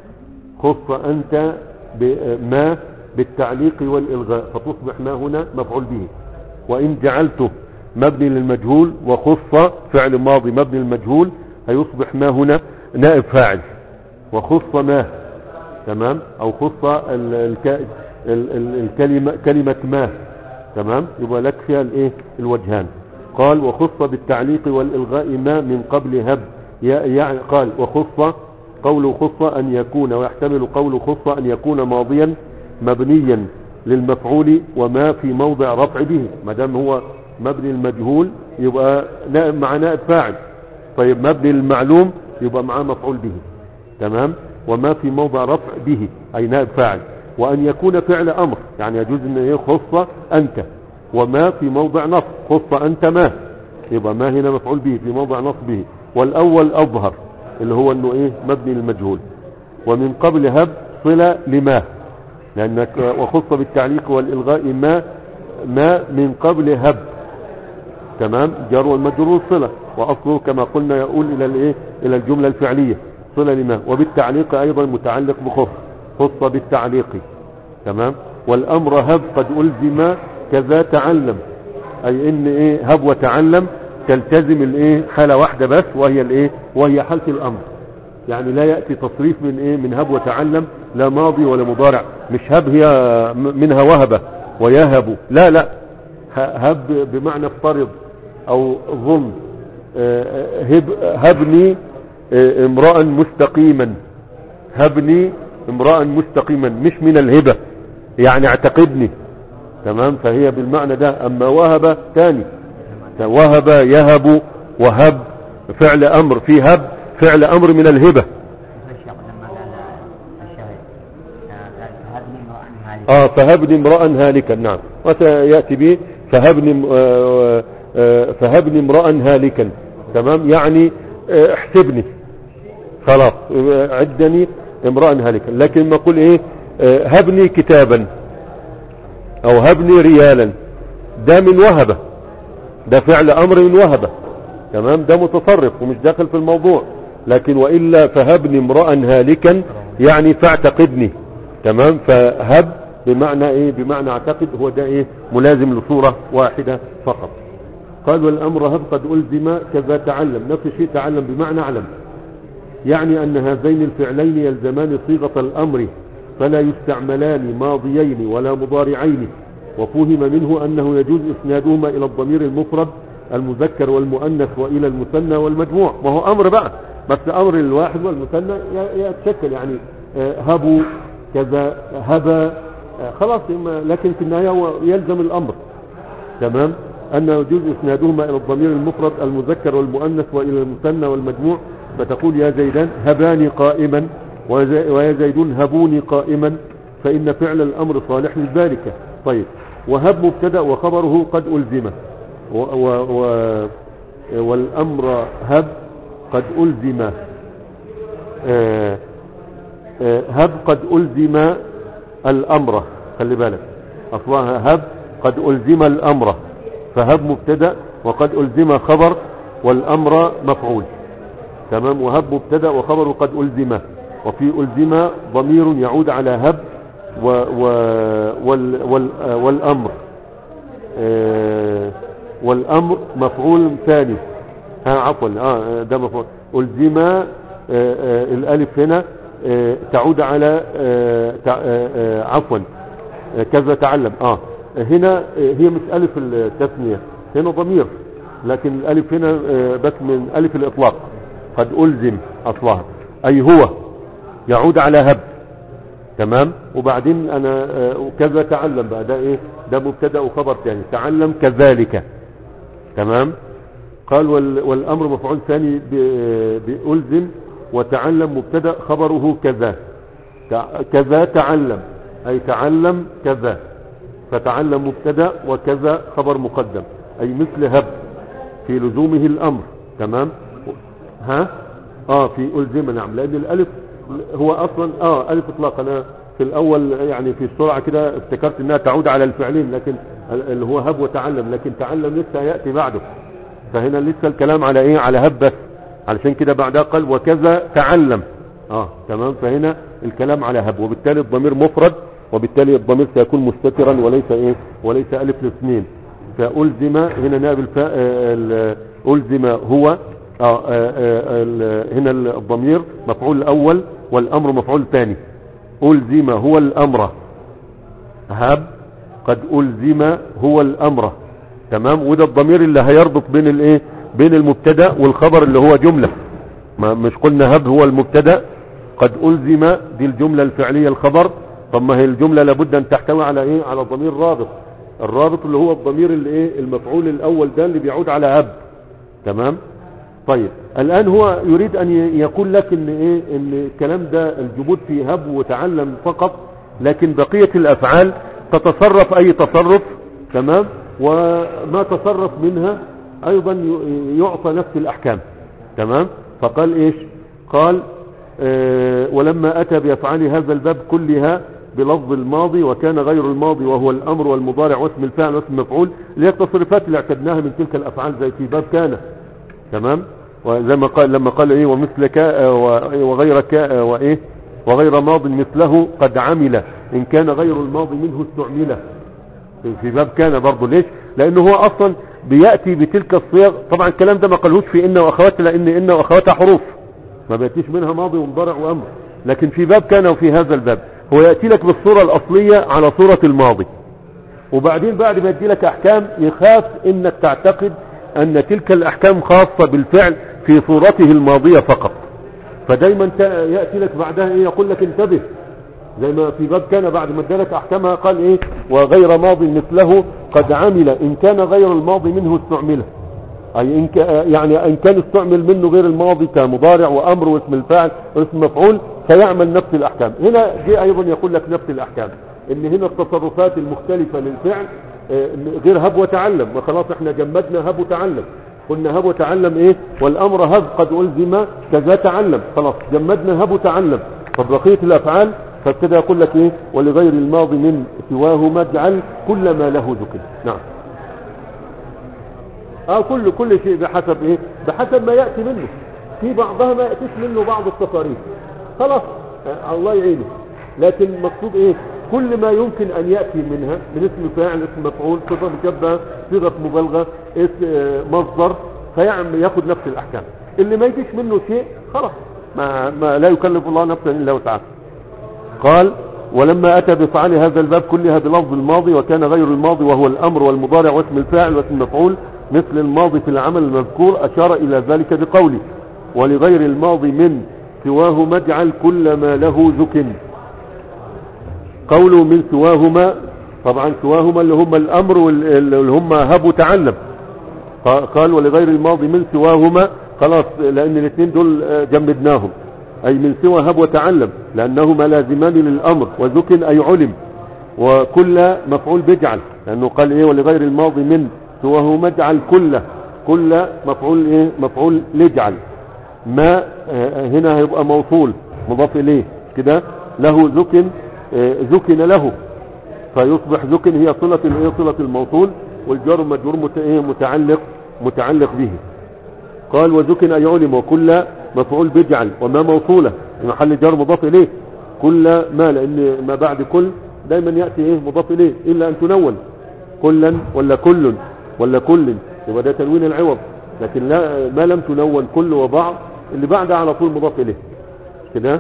Speaker 1: خص أنت بما بالتعليق والإلغاء فتصبح ما هنا مفعول به وإن جعلته مبني للمجهول وخص فعل ماضي مبني للمجهول هيصبح ما هنا نائب فاعل وخص ما تمام أو خص ال- الك- ال- ال- الكلمة كلمة ما تمام يبقى لك فيها الايه الوجهان قال وخص بالتعليق والإلغاء ما من قبل هب يا- يعني قال وخص قول خص أن يكون ويحتمل قول خص أن يكون ماضيا مبنيا للمفعول وما في موضع رفع به ما دام هو مبني المجهول يبقى نائب مع نائب فاعل طيب مبني للمعلوم يبقى معاه مفعول به تمام وما في موضع رفع به أي نائب فاعل وأن يكون فعل أمر يعني يجوز أن يخص أنت وما في موضع نصب خص أنت ما يبقى ما هنا مفعول به في موضع نصبه والأول أظهر اللي هو أنه إيه مبني للمجهول ومن قبل هب صلة لما لأنك وخص بالتعليق والإلغاء ما ما من قبل هب تمام جار والمجرور صلة وأصله كما قلنا يقول إلى الإيه إلى الجملة الفعلية صلة لما وبالتعليق أيضا متعلق بخص خص بالتعليق تمام والأمر هب قد ألزم كذا تعلم أي إن إيه هب وتعلم تلتزم الإيه حالة واحدة بس وهي الإيه وهي حالة الأمر يعني لا يأتي تصريف من إيه من هب وتعلم لا ماضي ولا مضارع مش هب هي م- منها وهبة ويهب لا لا ه- هب بمعنى افترض او ظن آه، هب هبني آه، امرأ مستقيما هبني امرأ مستقيما مش من الهبة يعني اعتقدني تمام فهي بالمعنى ده اما وهب تاني وهب يهب وهب فعل امر في هب فعل امر من الهبة
Speaker 3: الشيخ لما قال الشاهد آه، قال هبني امرأ هالك
Speaker 1: اه فهبني امرأ هالكا نعم وسيأتي به فهبني آه آه فهبني امرأ هالكا تمام يعني آه احسبني خلاص آه، عدني امرأ هالكا لكن ما اقول ايه آه هبني كتابا او هبني ريالا ده من وهبة ده فعل امر من وهبة تمام ده متصرف ومش داخل في الموضوع لكن وإلا فهبني امرأ هالكا يعني فاعتقدني تمام فهب بمعنى ايه بمعنى اعتقد هو ده ايه ملازم لصورة واحدة فقط قال والامر هب قد الزم كذا تعلم نفس الشيء تعلم بمعنى علم يعني ان هذين الفعلين يلزمان صيغة الامر فلا يستعملان ماضيين ولا مضارعين وفهم منه انه يجوز اسنادهما الى الضمير المفرد المذكر والمؤنث والى المثنى والمجموع ما هو امر بقى بس امر الواحد والمثنى ي- يتشكل يعني آه، هبوا كذا هبا آه، خلاص إما- لكن في النهاية هو يلزم الامر تمام أنه يجوز إسنادهما إلى الضمير المفرد المذكر والمؤنث وإلى المثنى والمجموع فتقول يا زيدان هباني قائما وزي- ويا زيدون هبوني قائما فإن فعل الأمر صالح لذلك طيب وهب مبتدأ وخبره قد ألزم و و و والأمر هب قد ألزم آه آه، هب قد ألزم الأمر خلي بالك أصلها هب قد ألزم الأمر فهب مبتدا وقد ألزم خبر والأمر مفعول تمام وهب مبتدا وخبر قد ألزم وفي ألزم ضمير يعود على هب و و وال وال آه، والأمر آه، والأمر مفعول ثاني ها عفوا اه ده مفعول ألزم آه، آه، الألف هنا آه، تعود على آه، تع- آه، آه، عفوا آه، كذا تعلم اه هنا آه، هي مش ألف التثنية هنا ضمير لكن الألف هنا آه، بس من ألف الإطلاق قد ألزم أصلها أي هو يعود على هب تمام وبعدين انا آه، وكذا تعلم بقى ده ايه ده مبتدا وخبر ثاني تعلم كذلك تمام قال وال والامر مفعول ثاني ب- بألزم وتعلم مبتدا خبره كذا تع- كذا تعلم اي تعلم كذا فتعلم مبتدا وكذا خبر مقدم اي مثل هب في لزومه الامر تمام ها اه في ألزم نعم لأن الألف هو أصلا اه ألف إطلاق أنا في الأول يعني في السرعة كده افتكرت أنها تعود على الفعلين لكن ال- اللي هو هب وتعلم لكن تعلم لسه يأتي بعده فهنا لسه الكلام على إيه على هب بس علشان كده بعدها قال وكذا تعلم اه تمام فهنا الكلام على هب وبالتالي الضمير مفرد وبالتالي الضمير سيكون مستترا وليس ايه وليس الف الاثنين فألزم هنا نائب الفاء آه، ال- ألزم هو آه، آه، آه، ال- هنا الضمير مفعول الأول والأمر مفعول ثاني ألزم هو الأمر هب قد ألزم هو الأمر تمام وده الضمير اللي هيربط بين الايه بين المبتدا والخبر اللي هو جملة ما مش قلنا هب هو المبتدا قد ألزم دي الجملة الفعلية الخبر طب ما هي الجملة لابد أن تحتوي على إيه على ضمير رابط الرابط اللي هو الضمير اللي إيه المفعول الأول ده اللي بيعود على هب تمام طيب الآن هو يريد أن ي- يقول لك إن إيه إن الكلام ده الجمود في هب وتعلم فقط لكن بقية الأفعال تتصرف أي تصرف تمام وما تصرف منها أيضا ي- يعطى نفس الأحكام تمام فقال إيش قال آه، ولما أتى بأفعال هذا الباب كلها بلفظ الماضي وكان غير الماضي وهو الأمر والمضارع واسم الفاعل واسم المفعول اللي هي التصريفات اللي اعتدناها من تلك الأفعال زي في باب كان تمام وزي ما قال لما قال ايه ومثل كا و- وغير كا وايه وغير ماض مثله قد عمل ان كان غير الماضي منه استعمل في- في باب كان برضه ليش لانه هو اصلا بياتي بتلك الصيغ طبعا الكلام ده ما قالوش في ان واخواتها لان ان واخواتها حروف ما بياتيش منها ماضي ومضارع وامر لكن في باب كان وفي هذا الباب هو ياتي لك بالصوره الاصليه على صوره الماضي وبعدين بعد ما يدي لك احكام يخاف انك تعتقد ان تلك الاحكام خاصة بالفعل في صورته الماضية فقط فدايما تا- يأتي لك بعدها ايه يقول لك انتبه زي ما في باب كان بعد ما ادالك احكامها قال ايه وغير ماض مثله قد عمل ان كان غير الماضي منه استعمله اي إن كا يعني ان كان استعمل منه غير الماضي كمضارع وامر واسم الفاعل واسم مفعول فيعمل نفس الاحكام هنا جاء ايضا يقول لك نفس الاحكام ان هنا التصرفات المختلفة للفعل آه، غير هب وتعلم وخلاص احنا جمدنا هب وتعلم قلنا هب وتعلم ايه والامر هب قد الزم كذا تعلم خلاص جمدنا هب وتعلم طب بقية الافعال فابتدى يقول لك ايه ولغير الماضي من سواهما اجعل كل ما له ذكر نعم اه كل كل شيء بحسب ايه بحسب ما ياتي منه في بعضها ما ياتيش منه بعض التصاريف خلاص آه الله يعينه لكن المقصود ايه كل ما يمكن ان ياتي منها من اسم فاعل اسم مفعول صفه مشبهه صيغه مبالغه اسم آه مصدر فيعمل ياخد نفس الاحكام اللي ما يجيش منه شيء خلاص ما, ما لا يكلف الله نفسا الا وسعها قال ولما أتى بفعل هذا الباب كلها بلفظ الماضي وكان غير الماضي وهو الأمر والمضارع واسم الفاعل واسم المفعول مثل الماضي في العمل المذكور أشار إلى ذلك بقوله ولغير الماضي من سواهما اجعل كل ما له ذك قوله من سواهما طبعا سواهما اللي هم الأمر واللي هم هب وتعلم قال ولغير الماضي من سواهما خلاص لأن الاثنين دول آه، جمدناهم أي من سوى هب وتعلم لأنهما لازمان للأمر وذك أي علم وكل مفعول بجعل لأنه قال إيه ولغير الماضي من سواهما اجعل كل كل مفعول إيه مفعول لجعل ما آه، هنا هيبقى موصول مضاف إليه كده له ذك آه، ذكن له فيصبح ذكن هي صلة الايه صلة الموصول والجار والمجرور مت- إيه؟ متعلق متعلق به قال وذكن أي علم وكل مفعول بجعل وما موصولة في محل جار مضاف إليه كل ما لأن ما بعد كل دايما يأتي إيه مضاف إليه إلا أن تنون كلا ولا كل ولا كل يبقى ده تنوين العوض لكن لا ما لم تنون كل وبعض اللي بعدها على طول مضاف إليه كده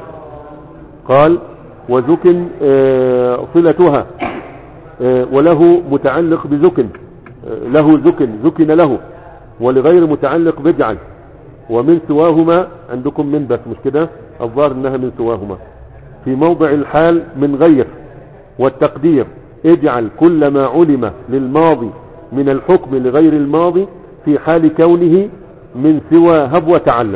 Speaker 1: قال وذكن آه، صلتها آه، وله متعلق بذكن آه، له ذكن ذكن له ولغير متعلق بجعل ومن سواهما عندكم من بس مش كده الظاهر انها من سواهما في موضع الحال من غير والتقدير اجعل كل ما علم للماضي من الحكم لغير الماضي في حال كونه من سوى هب وتعلم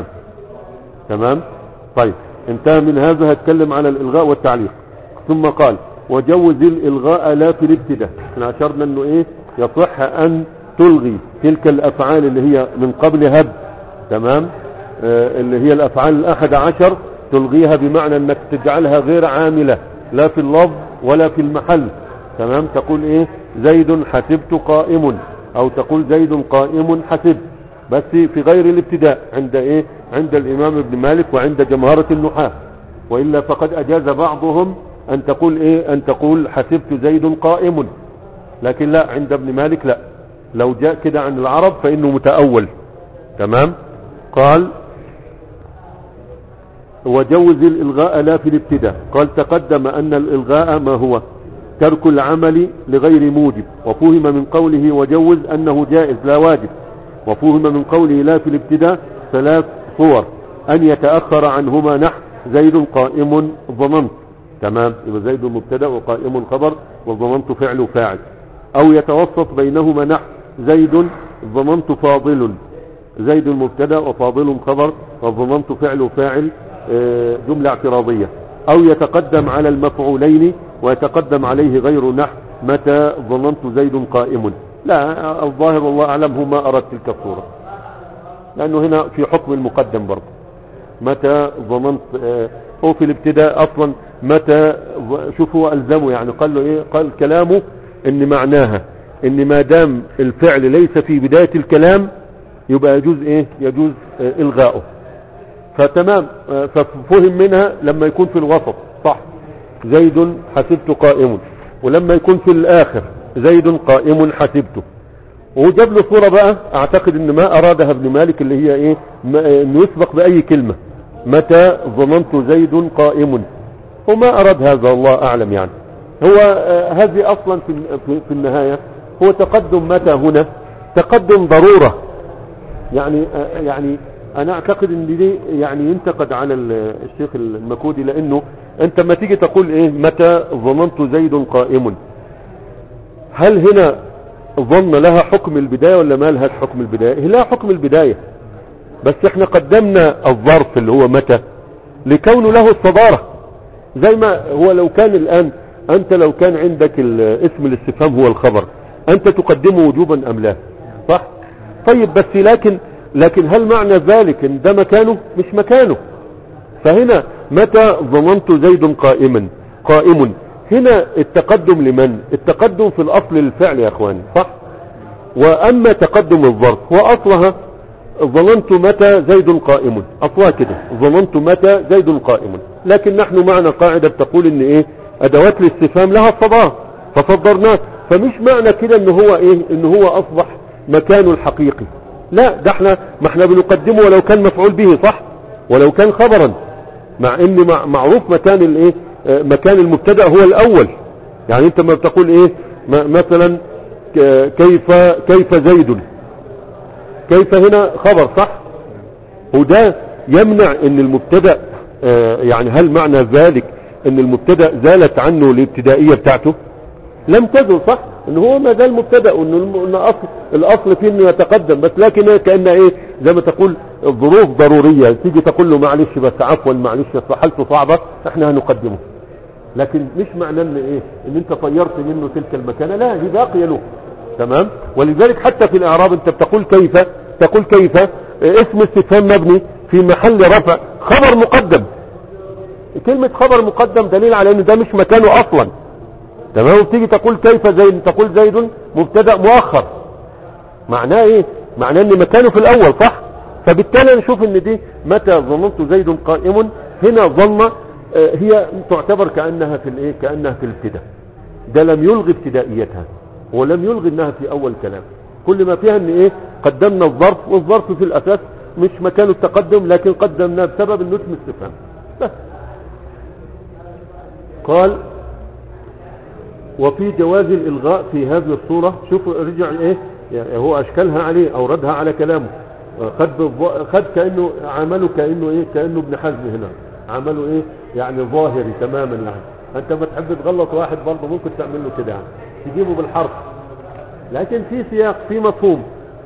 Speaker 1: تمام طيب انتهى من هذا هتكلم على الالغاء والتعليق ثم قال وجوز الالغاء لا في الابتداء احنا اشرنا انه ايه يصح ان تلغي تلك الافعال اللي هي من قبل هب تمام آه اللي هي الافعال الاحد عشر تلغيها بمعنى انك تجعلها غير عاملة لا في اللفظ ولا في المحل تمام تقول ايه زيد حسبت قائم او تقول زيد قائم حسبت بس في غير الابتداء عند ايه عند الامام ابن مالك وعند جمهرة النحاة والا فقد اجاز بعضهم ان تقول ايه ان تقول حسبت زيد قائم لكن لا عند ابن مالك لا لو جاء كده عن العرب فانه متأول تمام قال وجوز الالغاء لا في الابتداء قال تقدم ان الالغاء ما هو ترك العمل لغير موجب وفهم من قوله وجوز انه جائز لا واجب وفهم من قوله لا في الابتداء ثلاث صور ان يتأخر عنهما نحو زيد قائم ظننت تمام يبقى زيد مبتدا وقائم خبر وظننت فعل فاعل او يتوسط بينهما نحو زيد ظننت فاضل زيد مبتدا وفاضل خبر وظننت فعل فاعل آه، جملة اعتراضية او يتقدم على المفعولين ويتقدم عليه غير نحو متى ظننت زيد قائم لا الظاهر والله اعلم هو ما اراد تلك الصورة لانه هنا في حكم المقدم برضه متى ظننت آه، هو في الابتداء اصلا متى ظ- شوف هو الزمه يعني قال له ايه قال كلامه ان معناها ان ما دام الفعل ليس في بداية الكلام يبقى يجوز ايه يجوز آه، الغاؤه فتمام آه، ففهم منها لما يكون في الوسط صح زيد حسبت قائم ولما يكون في الاخر زيد قائم حسبته وجاب له صورة بقى اعتقد ان ما ارادها ابن مالك اللي هي ايه ما- انه يسبق باي كلمة متى ظننت زيد قائم وما اراد هذا الله اعلم يعني هو آه، هذه اصلا في في- في النهاية هو تقدم متى هنا تقدم ضرورة يعني آه، يعني انا اعتقد ان دي يعني ينتقد على ال- الشيخ المكودي لانه انت ما تيجي تقول ايه متى ظننت زيد قائم هل هنا ظن لها حكم البداية ولا ما لهاش حكم البداية هي لها حكم البداية بس احنا قدمنا الظرف اللي هو متى لكونه له الصدارة زي ما هو لو كان الان انت لو كان عندك ال- اسم الاستفهام هو الخبر انت تقدمه وجوبا ام لا صح طيب بس لكن لكن هل معنى ذلك ان ده مكانه مش مكانه فهنا متى ظننت زيد قائما قائم هنا التقدم لمن التقدم في الاصل للفعل يا اخواني صح واما تقدم الظرف واصلها ظننت متى زيد قائم اصلها كده ظننت متى زيد قائم لكن نحن معنا قاعدة بتقول ان ايه ادوات الاستفهام لها الصداه فصدرناه فمش معنى كده ان هو ايه ان هو اصبح مكانه الحقيقي لا ده احنا ما احنا بنقدمه ولو كان مفعول به صح ولو كان خبرا مع ان مع معروف مكان الايه آه، مكان المبتدا هو الاول يعني انت ما بتقول ايه م- مثلا ك- كيف كيف زيد كيف هنا خبر صح وده يمنع ان المبتدا آه، يعني هل معنى ذلك ان المبتدا زالت عنه الابتدائيه بتاعته لم تزل صح ان هو ما زال مبتدا وان الم- إن اصل الاصل فيه انه يتقدم بس لكن هي كانها ايه زي ما تقول الظروف ضروريه تيجي تقول له معلش بس عفوا معلش أصل حالته صعبه احنا هنقدمه لكن مش معنى ان ايه ان انت طيرت منه تلك المكانه لا هي باقيه له تمام ولذلك حتى في الاعراب انت بتقول كيف تقول كيف اه، اسم استفهام مبني في محل رفع خبر مقدم كلمة خبر مقدم دليل على ان ده مش مكانه اصلا تمام وبتيجي تقول كيف زيد تقول زيد مبتدا مؤخر معناه ايه معناه ان مكانه في الاول صح فبالتالي نشوف ان دي متى ظننت زيد قائم هنا ظن آه، هي تعتبر كانها في الايه كانها في الابتداء ده لم يلغي ابتدائيتها ولم يلغي انها في اول كلام كل ما فيها ان ايه قدمنا الظرف والظرف في الاساس مش مكانه التقدم لكن قدمناه بسبب انه اسم استفهام بس قال وفي جواز الالغاء في هذه الصورة شوف رجع ايه يعني هو اشكلها عليه اوردها على كلامه خد بالظ- خد كانه عمله كانه ايه كانه ابن حزم هنا عمله ايه يعني ظاهري تماما يعني انت ما تحب تغلط واحد برضه ممكن تعمل له كده يعني تجيبه بالحرف لكن في سياق في مفهوم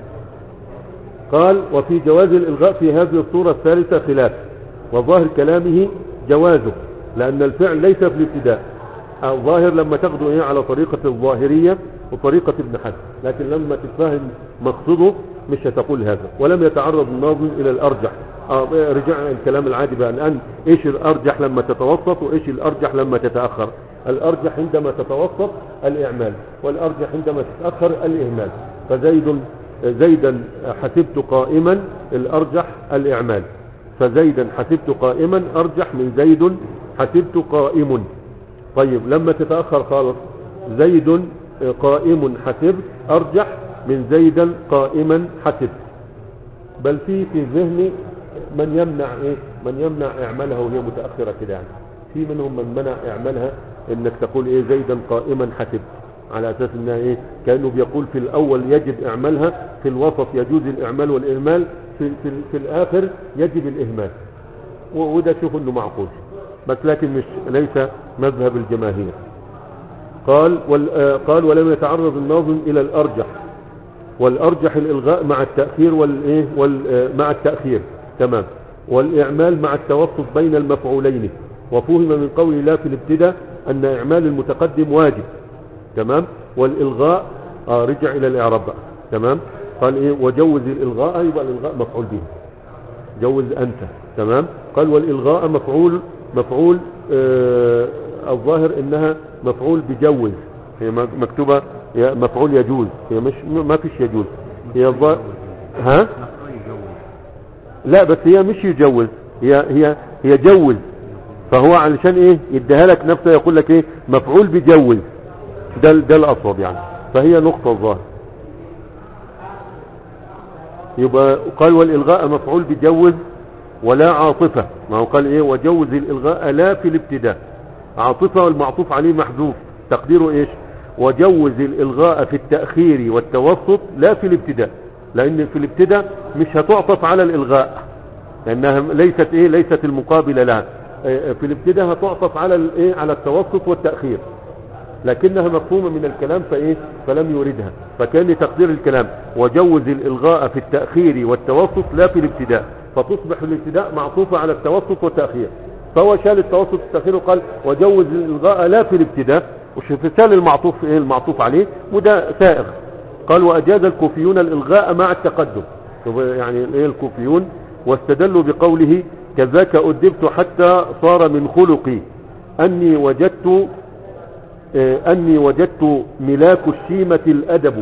Speaker 1: قال وفي جواز الإلغاء في هذه الصورة الثالثة خلاف وظاهر كلامه جوازه لأن الفعل ليس في الابتداء الظاهر لما تاخده ايه على طريقة الظاهرية وطريقة ابن حزم لكن لما تفهم مقصده مش هتقول هذا ولم يتعرض الناظم إلى الأرجح آه رجع الكلام العادي بقى الآن ايش الأرجح لما تتوسط وايش الأرجح لما تتأخر الأرجح عندما تتوسط الإعمال والأرجح عندما تتأخر الإهمال فزيد زيدا حسبت قائما الأرجح الإعمال فزيدا حسبت قائما أرجح من زيد حسبت قائم طيب لما تتأخر خالص زيد قائم حسبت أرجح من زيدا قائما حسبت بل في في ذهني من يمنع ايه من يمنع اعمالها وهي متأخرة كده يعني في منهم من منع اعمالها انك تقول ايه زيدا قائما حسبت على اساس انها ايه كانه بيقول في الاول يجب اعمالها في الوسط يجوز الاعمال والاهمال في, في, في الاخر يجب الاهمال و- وده شوف انه معقول بس لكن مش ليس مذهب الجماهير قال وال آه قال ولم يتعرض الناظم الى الارجح والارجح الالغاء مع التاخير والايه وال آه مع التاخير تمام والاعمال مع التوسط بين المفعولين وفهم من قول لا في الابتداء ان اعمال المتقدم واجب تمام والالغاء آه رجع الى الاعراب بقى تمام قال ايه وجوز الالغاء يبقى الالغاء مفعول به جوز انت تمام قال والالغاء مفعول مفعول آه الظاهر انها مفعول بجوز هي مكتوبة هي مفعول يجوز هي مش ما فيش يجوز هي الظاهر ها لا بس هي مش يجوز هي هي هي جوز فهو علشان ايه يديها لك نفسه يقول لك ايه مفعول بجوز ده ده الاصوب يعني فهي نقطة الظاهر يبقى قال والالغاء مفعول بجوز ولا عاطفة ما هو قال ايه وجوز الالغاء لا في الابتداء عاطفة والمعطوف عليه محذوف تقديره ايش وجوز الالغاء في التأخير والتوسط لا في الابتداء لان في الابتداء مش هتعطف على الالغاء لانها ليست ايه ليست المقابلة لها آه، في الابتداء هتعطف على الايه على التوسط والتأخير لكنها مفهومة من الكلام فايه فلم يوردها فكان تقدير الكلام وجوز الالغاء في التأخير والتوسط لا في الابتداء فتصبح في الابتداء معطوفة على التوسط والتأخير فهو شال التوسط والتأخير وقال وجوز الالغاء لا في الابتداء وشال المعطوف ايه المعطوف عليه وده سائغ قال واجاز الكوفيون الالغاء مع التقدم شوف يعني ايه الكوفيون واستدلوا بقوله كذاك أدبت حتى صار من خلقي أني وجدت آه، أني وجدت ملاك الشيمة الأدب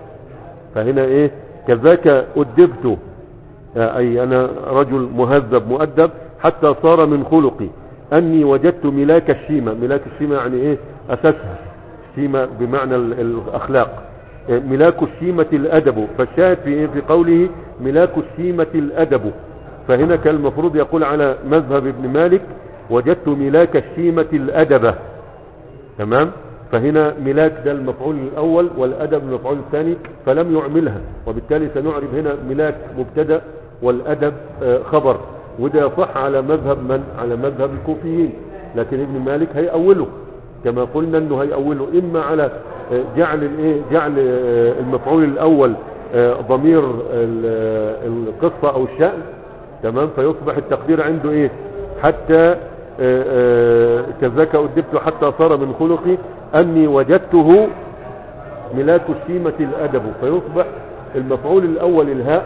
Speaker 1: فهنا إيه كذاك أدبت آه، أي أنا رجل مهذب مؤدب حتى صار من خلقي أني وجدت ملاك الشيمة ملاك الشيمة يعني إيه أساسها الشيمة بمعنى ال- الأخلاق آه، ملاك الشيمة الأدب فالشاهد في إيه في قوله ملاك الشيمة الأدب فهنا كان المفروض يقول على مذهب ابن مالك وجدت ملاك الشيمة الأدبة تمام فهنا ملاك ده المفعول الأول والأدب المفعول الثاني فلم يعملها وبالتالي سنعرب هنا ملاك مبتدا والأدب آه، خبر وده يصح على مذهب من على مذهب الكوفيين لكن ابن مالك هيأوله كما قلنا انه هيأوله اما على آه، جعل الايه جعل آه، المفعول الاول آه، ضمير ال- آه، القصة او الشأن تمام فيصبح التقدير عنده ايه حتى آه، آه، كذاك أدبت حتى صار من خلقي أني وجدته ملاك الشيمة الأدب فيصبح المفعول الأول الهاء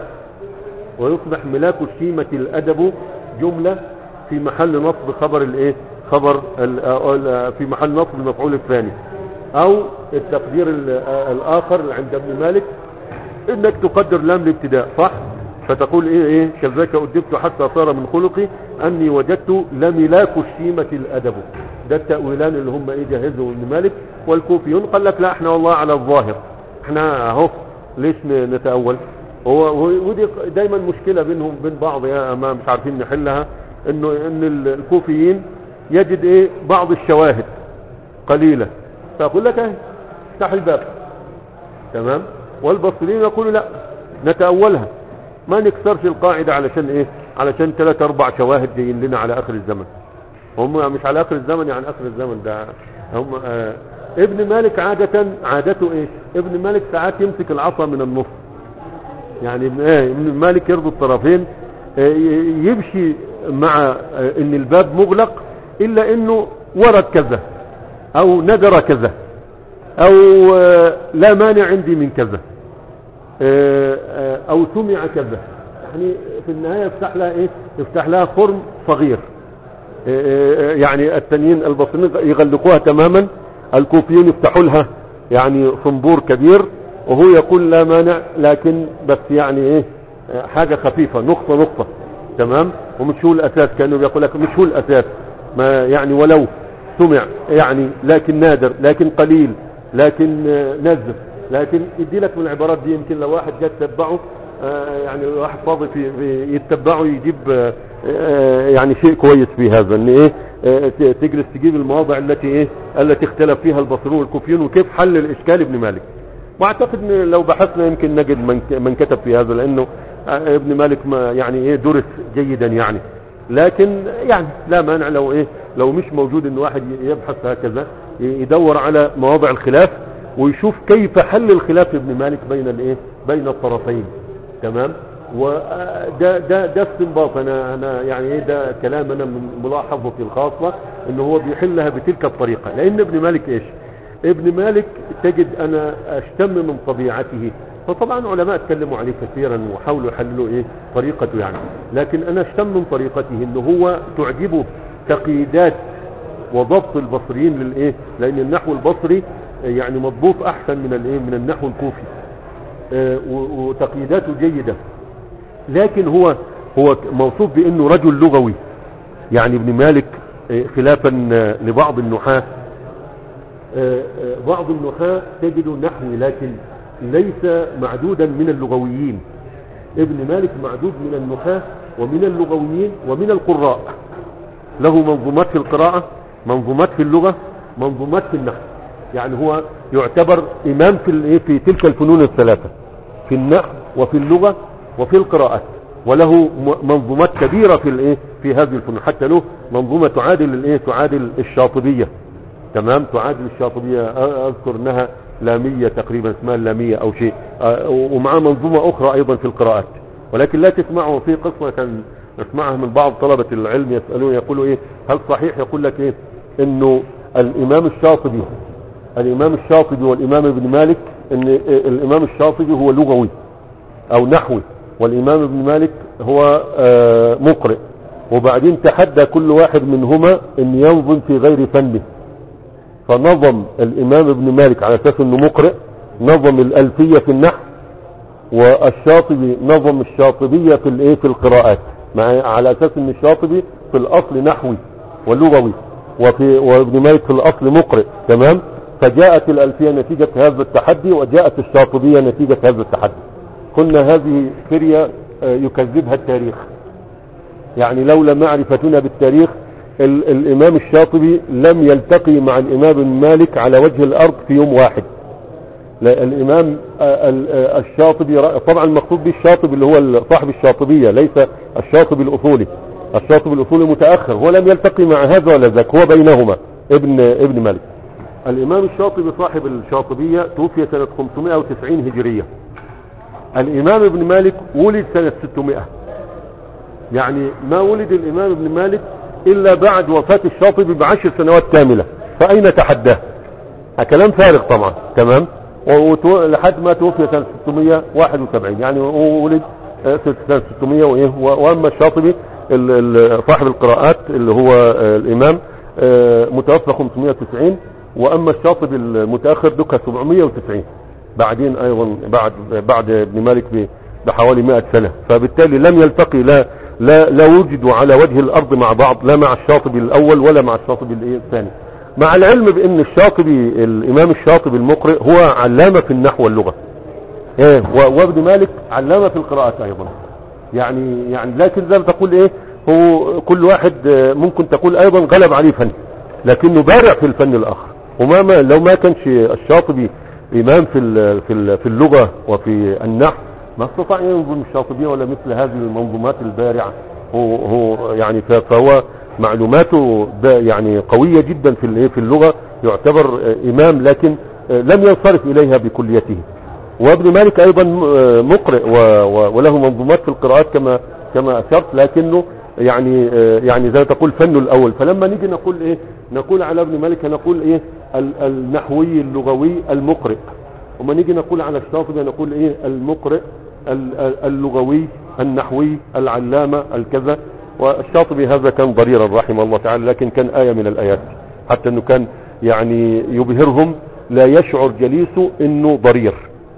Speaker 1: ويصبح ملاك الشيمة الأدب جملة في محل نصب خبر الايه خبر ال- آه، ال- في محل نصب المفعول الثاني او التقدير ال- آه، الاخر عند ابن مالك انك تقدر لام الابتداء صح فتقول ايه ايه كذاك ادبت حتى صار من خلقي اني وجدت لملاك الشيمة الادب ده التأويلان اللي هم ايه جهزوا ابن مالك والكوفيون قال لك لا احنا والله على الظاهر احنا اهو ليش ن- نتأول هو هو- ودي دايما مشكلة بينهم بين بعض يا امام مش عارفين نحلها انه ان ال- الكوفيين يجد ايه بعض الشواهد قليلة فاقول لك اهي افتح الباب تمام والبصريين يقولوا لا نتأولها ما نكسرش القاعدة علشان ايه علشان ثلاث اربع شواهد جايين لنا على اخر الزمن هم مش على اخر الزمن يعني اخر الزمن ده هم آه ابن مالك عادة عادته ايش ابن مالك ساعات يمسك العصا من النص يعني ابن, ايه ابن مالك يرضي الطرفين آه، ي- يمشي مع آه، ان الباب مغلق الا انه ورد كذا او نذر كذا او آه، لا مانع عندي من كذا آه، آه، او سمع كذا يعني في النهاية يفتح لها ايه يفتح لها خرم صغير آه، آه، يعني التانيين البصريين يغلقوها تماما الكوفيين يفتحوا لها يعني صنبور كبير وهو يقول لا مانع لكن بس يعني ايه آه، حاجة خفيفة نقطة نقطة تمام ومش هو الاساس كانوا بيقول لك مش هو الاساس ما يعني ولو سمع يعني لكن نادر لكن قليل لكن آه، نزل لكن يدي لك من العبارات دي يمكن لو واحد جاء تتبعه آه، يعني واحد فاضي في في يتبعه يجيب آه، آه، يعني شيء كويس في هذا ان ايه آه، ت- تجلس تجيب المواضع التي ايه التي اختلف فيها البصريون والكوفيون وكيف حل الاشكال ابن مالك واعتقد ان لو بحثنا يمكن نجد من من كتب في هذا لانه آه، ابن مالك ما يعني ايه درس جيدا يعني لكن يعني لا مانع لو ايه لو مش موجود ان واحد يبحث هكذا يدور على مواضع الخلاف ويشوف كيف حل الخلاف ابن مالك بين الايه بين الطرفين تمام وده ده ده استنباط انا انا يعني ايه ده كلام انا من ملاحظتي الخاصه ان هو بيحلها بتلك الطريقه لان ابن مالك ايش ابن مالك تجد انا اشتم من طبيعته فطبعا علماء اتكلموا عليه كثيرا وحاولوا يحللوا ايه طريقته يعني لكن انا اشتم من طريقته انه هو تعجبه تقييدات وضبط البصريين للايه لان النحو البصري يعني مضبوط احسن من الايه من النحو الكوفي آه، و- وتقييداته جيدة لكن هو هو موصوف بانه رجل لغوي يعني ابن مالك آه، خلافا آه، لبعض النحاة آه، آه، بعض النحاة تجد نحوي لكن ليس معدودا من اللغويين ابن مالك معدود من النحاة ومن اللغويين ومن القراء له منظومات في القراءة منظومات في اللغة منظومات في النحو يعني هو يعتبر إمام في الإيه؟ في تلك الفنون الثلاثة في النحو وفي اللغة وفي القراءات وله م- منظومات كبيرة في الايه في هذه الفنون حتى له منظومة تعادل الايه تعادل الشاطبية تمام تعادل الشاطبية أ- اذكر انها لامية تقريبا اسمها اللامية او شيء أ- ومعاه منظومة اخرى ايضا في القراءات ولكن لا تسمعوا في قصة كان نسمعها من بعض طلبة العلم يسألون يقولوا ايه هل صحيح يقول لك ايه انه الامام الشاطبي الامام الشاطبي والامام ابن مالك ان الامام الشاطبي هو لغوي او نحوي والامام ابن مالك هو آه، مقرئ وبعدين تحدى كل واحد منهما ان ينظم في غير فنه فنظم الامام ابن مالك على اساس انه مقرئ نظم الالفية في النحو والشاطبي نظم الشاطبية في الايه في القراءات مع على اساس ان الشاطبي في الاصل نحوي ولغوي وفي وابن مالك في الاصل مقرئ تمام فجاءت الالفية نتيجة هذا التحدي وجاءت الشاطبية نتيجة هذا التحدي قلنا هذه فرية آه، يكذبها التاريخ يعني لولا معرفتنا بالتاريخ ال الامام الشاطبي لم يلتقي مع الامام ابن مالك على وجه الارض في يوم واحد لا الامام آه، ال- آه، الشاطبي ر- طبعا المقصود به الشاطبي اللي هو ال- صاحب الشاطبية ليس الشاطبي الاصولي الشاطبي الاصولي متأخر هو لم يلتقي مع هذا ولا ذاك هو بينهما ابن ابن مالك الامام الشاطبي صاحب الشاطبية توفي سنة 590 هجرية الامام ابن مالك ولد سنة 600 يعني ما ولد الامام ابن مالك الا بعد وفاة الشاطبي بعشر سنوات كاملة فاين تحداه كلام فارغ طبعا تمام وتو... لحد ما توفي سنة 671 يعني هو ولد آه، سنة 600 وإيه و- واما الشاطبي ال- ال- صاحب القراءات اللي هو آه، الامام آه، متوفى 590 واما الشاطبي المتاخر دكا 790 بعدين ايضا بعد بعد ابن مالك ب- بحوالي 100 سنة فبالتالي لم يلتقي لا لا لا وجدوا على وجه الارض مع بعض لا مع الشاطبي الاول ولا مع الشاطبي الإيه الثاني مع العلم بان الشاطبي الامام الشاطبي المقرئ هو علامة في النحو واللغة ايه و- وابن مالك علامة في القراءات ايضا يعني يعني لكن زي ما تقول ايه هو كل واحد آه، ممكن تقول ايضا غلب عليه فن لكنه بارع في الفن الاخر وما ما لو ما كانش الشاطبي امام في ال- في ال- في اللغة وفي النحو ما استطاع ينظم الشاطبية ولا مثل هذه المنظومات البارعة هو هو يعني ف- فهو معلوماته با- يعني قوية جدا في الايه في اللغة يعتبر آه، امام لكن آه، لم ينصرف اليها بكليته وابن مالك ايضا آه، مقرئ و- و- وله منظومات في القراءات كما كما اشرت لكنه يعني آه، يعني زي ما تقول فنه الاول فلما نيجي نقول ايه نقول على ابن مالك نقول ايه ال- النحوي اللغوي المقرئ وما نيجي نقول على الشاطبي نقول ايه المقرئ ال- ال- اللغوي النحوي العلامة الكذا والشاطبي هذا كان ضريرا رحمه الله تعالى لكن كان آية من الآيات حتى انه كان يعني يبهرهم لا يشعر جليسه انه ضرير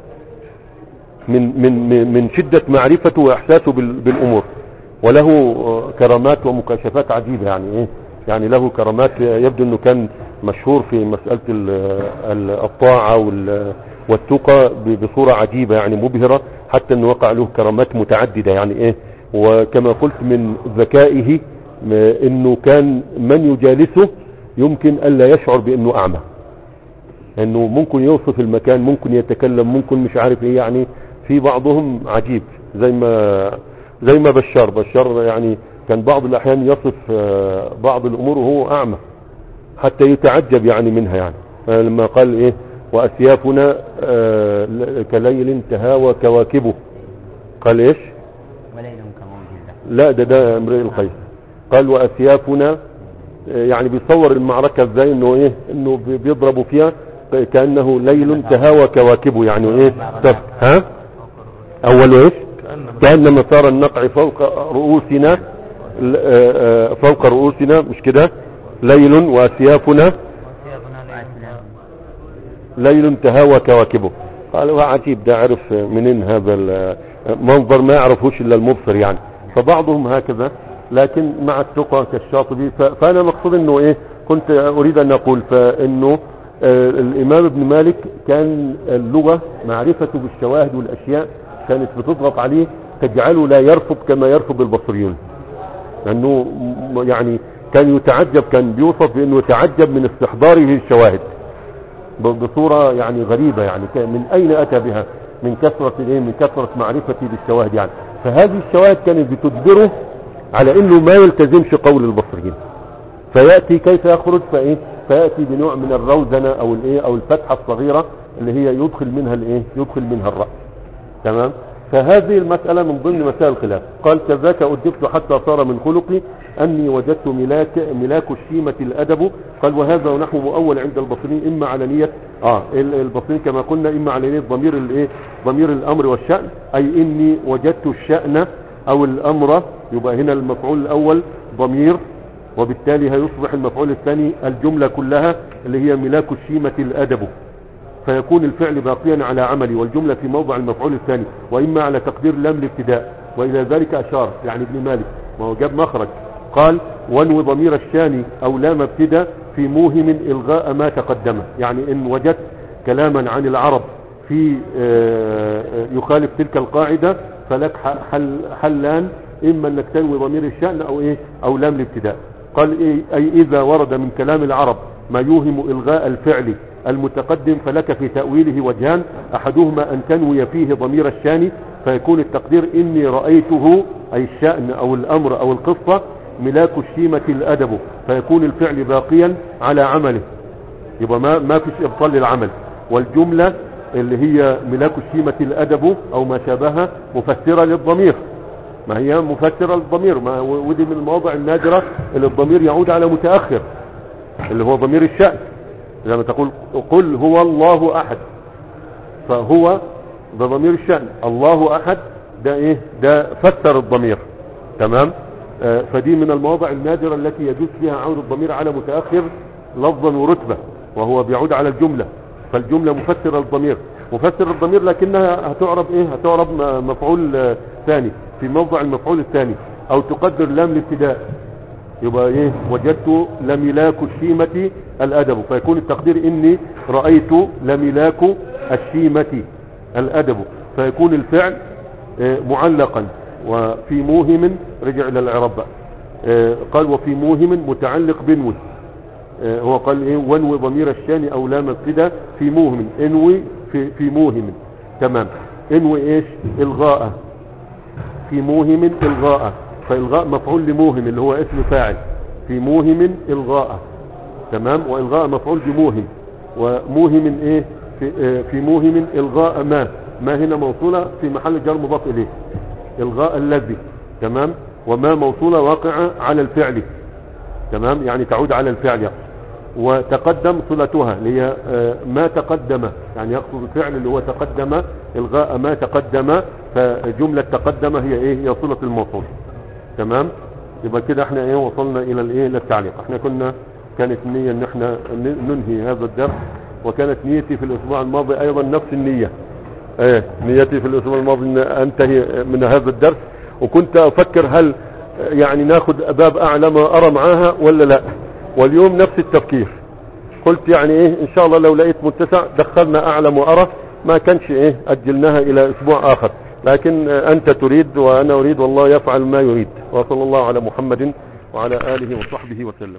Speaker 1: من من من- من شدة معرفته واحساسه بال- بالامور وله آه، كرامات ومكاشفات عجيبة يعني ايه يعني له كرامات آه، يبدو انه كان مشهور في مسألة ال- ال- الطاعة وال- والتقى ب- بصورة عجيبة يعني مبهرة حتى انه وقع له كرامات متعددة يعني ايه وكما قلت من ذكائه م- انه كان من يجالسه يمكن الا يشعر بانه اعمى انه ممكن يوصف المكان ممكن يتكلم ممكن مش عارف ايه يعني في بعضهم عجيب زي ما زي ما بشار بشار يعني كان بعض الاحيان يصف آه، بعض الامور وهو اعمى حتى يتعجب يعني منها يعني آه، لما قال ايه واسيافنا آه، ل- كليل تهاوى كواكبه قال ايش
Speaker 3: وليل كموجود
Speaker 1: لا ده ده امرئ القيس قال واسيافنا آه، يعني بيصور المعركة ازاي انه ايه انه بي- بيضربوا فيها كأنه ليل تهاوى كواكبه يعني ايه طب ها اول ايش
Speaker 2: كأنما
Speaker 1: كأن مسار النقع فوق رؤوسنا ل- آه، آه، فوق رؤوسنا مش كده ليل واسيافنا ليل تهاوى كواكبه قال هو عجيب ده عرف منين هذا المنظر ما يعرفوش الا المبصر يعني فبعضهم هكذا لكن مع التقى كالشاطبي ف- فانا مقصود انه ايه كنت اريد ان اقول فانه آه، الامام ابن مالك كان اللغة معرفته بالشواهد والاشياء كانت بتضغط عليه تجعله لا يرفض كما يرفض البصريون لانه م- يعني كان يتعجب كان بيوصف بانه يتعجب من استحضاره للشواهد ب- بصورة يعني غريبة يعني ك- من أين أتى بها من كثرة إيه من كثرة معرفتي بالشواهد يعني فهذه الشواهد كانت بتجبره على انه ما يلتزمش قول البصريين فيأتي كيف يخرج فايه فيأتي بنوع من الروزنة او الايه او الفتحة الصغيرة اللي هي يدخل منها الايه يدخل منها الرأس تمام فهذه المسألة من ضمن مسائل الخلاف قال كذاك أدبت حتى صار من خلقي أني وجدت ملاك ملاك الشيمة الأدب قال وهذا ونحو مؤول عند البصريين إما على نية آه ال- البصريين كما قلنا إما على نية ضمير الإيه ضمير الأمر والشأن أي إني وجدت الشأن أو الأمر يبقى هنا المفعول الأول ضمير وبالتالي هيصبح المفعول الثاني الجملة كلها اللي هي ملاك الشيمة الأدب فيكون الفعل باقيا على عملي والجملة في موضع المفعول الثاني وإما على تقدير لام الابتداء وإلى ذلك أشار يعني ابن مالك ما هو جاب مخرج قال وانو ضمير الشاني أو لام ابتداء في موهم إلغاء ما تقدم يعني إن وجدت كلاما عن العرب في آه، آه، يخالف تلك القاعدة فلك ح- حل حلان إما أنك تنوي ضمير الشأن أو إيه أو لام الابتداء قال إيه أي إذا ورد من كلام العرب ما يوهم إلغاء الفعل المتقدم فلك في تأويله وجهان أحدهما أن تنوي فيه ضمير الشان فيكون التقدير إني رأيته أي الشأن أو الأمر أو القصة ملاك الشيمة الأدب فيكون الفعل باقيا على عمله يبقى ما ما فيش ابطال للعمل والجملة اللي هي ملاك الشيمة الأدب أو ما شابهها مفسرة للضمير ما هي مفسرة للضمير ما ودي من المواضع النادرة اللي الضمير يعود على متأخر اللي هو ضمير الشأن لما تقول قل هو الله أحد فهو ده ضمير الشأن الله أحد ده إيه ده فسر الضمير تمام آه فدي من المواضع النادرة التي يجوز فيها عود الضمير على متأخر لفظا ورتبة وهو بيعود على الجملة فالجملة مفسرة للضمير مفسر الضمير لكنها هتعرب ايه هتعرب م- مفعول آه، ثاني في موضع المفعول الثاني او تقدر لام الابتداء يبقى ايه وجدت لملاك الشيمة الادب فيكون التقدير اني رأيت لملاك الشيمة الادب فيكون الفعل آه، معلقا وفي موهم رجع الى الاعراب بقى آه، قال وفي موهم متعلق بنوي آه، هو قال ايه وانوي ضمير الشان او لام ابتدى في موهم انوي في في موهم تمام انوي ايش الغاء في موهم الغاء فالغاء مفعول لموهم اللي هو اسم فاعل في موهم الغاء تمام والغاء مفعول بموهم وموهم ايه في, آه، في موهم الغاء ما ما هنا موصولة في محل جر مضاف اليه الغاء الذي تمام وما موصولة واقعة على الفعل تمام يعني تعود على الفعل يقصد وتقدم صلتها اللي هي آه، ما تقدم يعني يقصد الفعل اللي هو تقدم الغاء ما تقدم فجملة تقدم هي ايه هي صلة الموصول تمام يبقى كده احنا ايه وصلنا الى الايه للتعليق احنا كنا كانت النية ان احنا ن- ننهي هذا الدرس وكانت نيتي في الاسبوع الماضي ايضا نفس النية ايه نيتي في الاسبوع الماضي ان انتهي من هذا الدرس وكنت افكر هل يعني ناخد باب اعلى ما ارى معاها ولا لا واليوم نفس التفكير قلت يعني ايه ان شاء الله لو لقيت متسع دخلنا اعلم وارى ما كانش ايه اجلناها الى اسبوع اخر لكن آه، انت تريد وانا اريد والله يفعل ما يريد وصلى الله على محمد وعلى اله وصحبه وسلم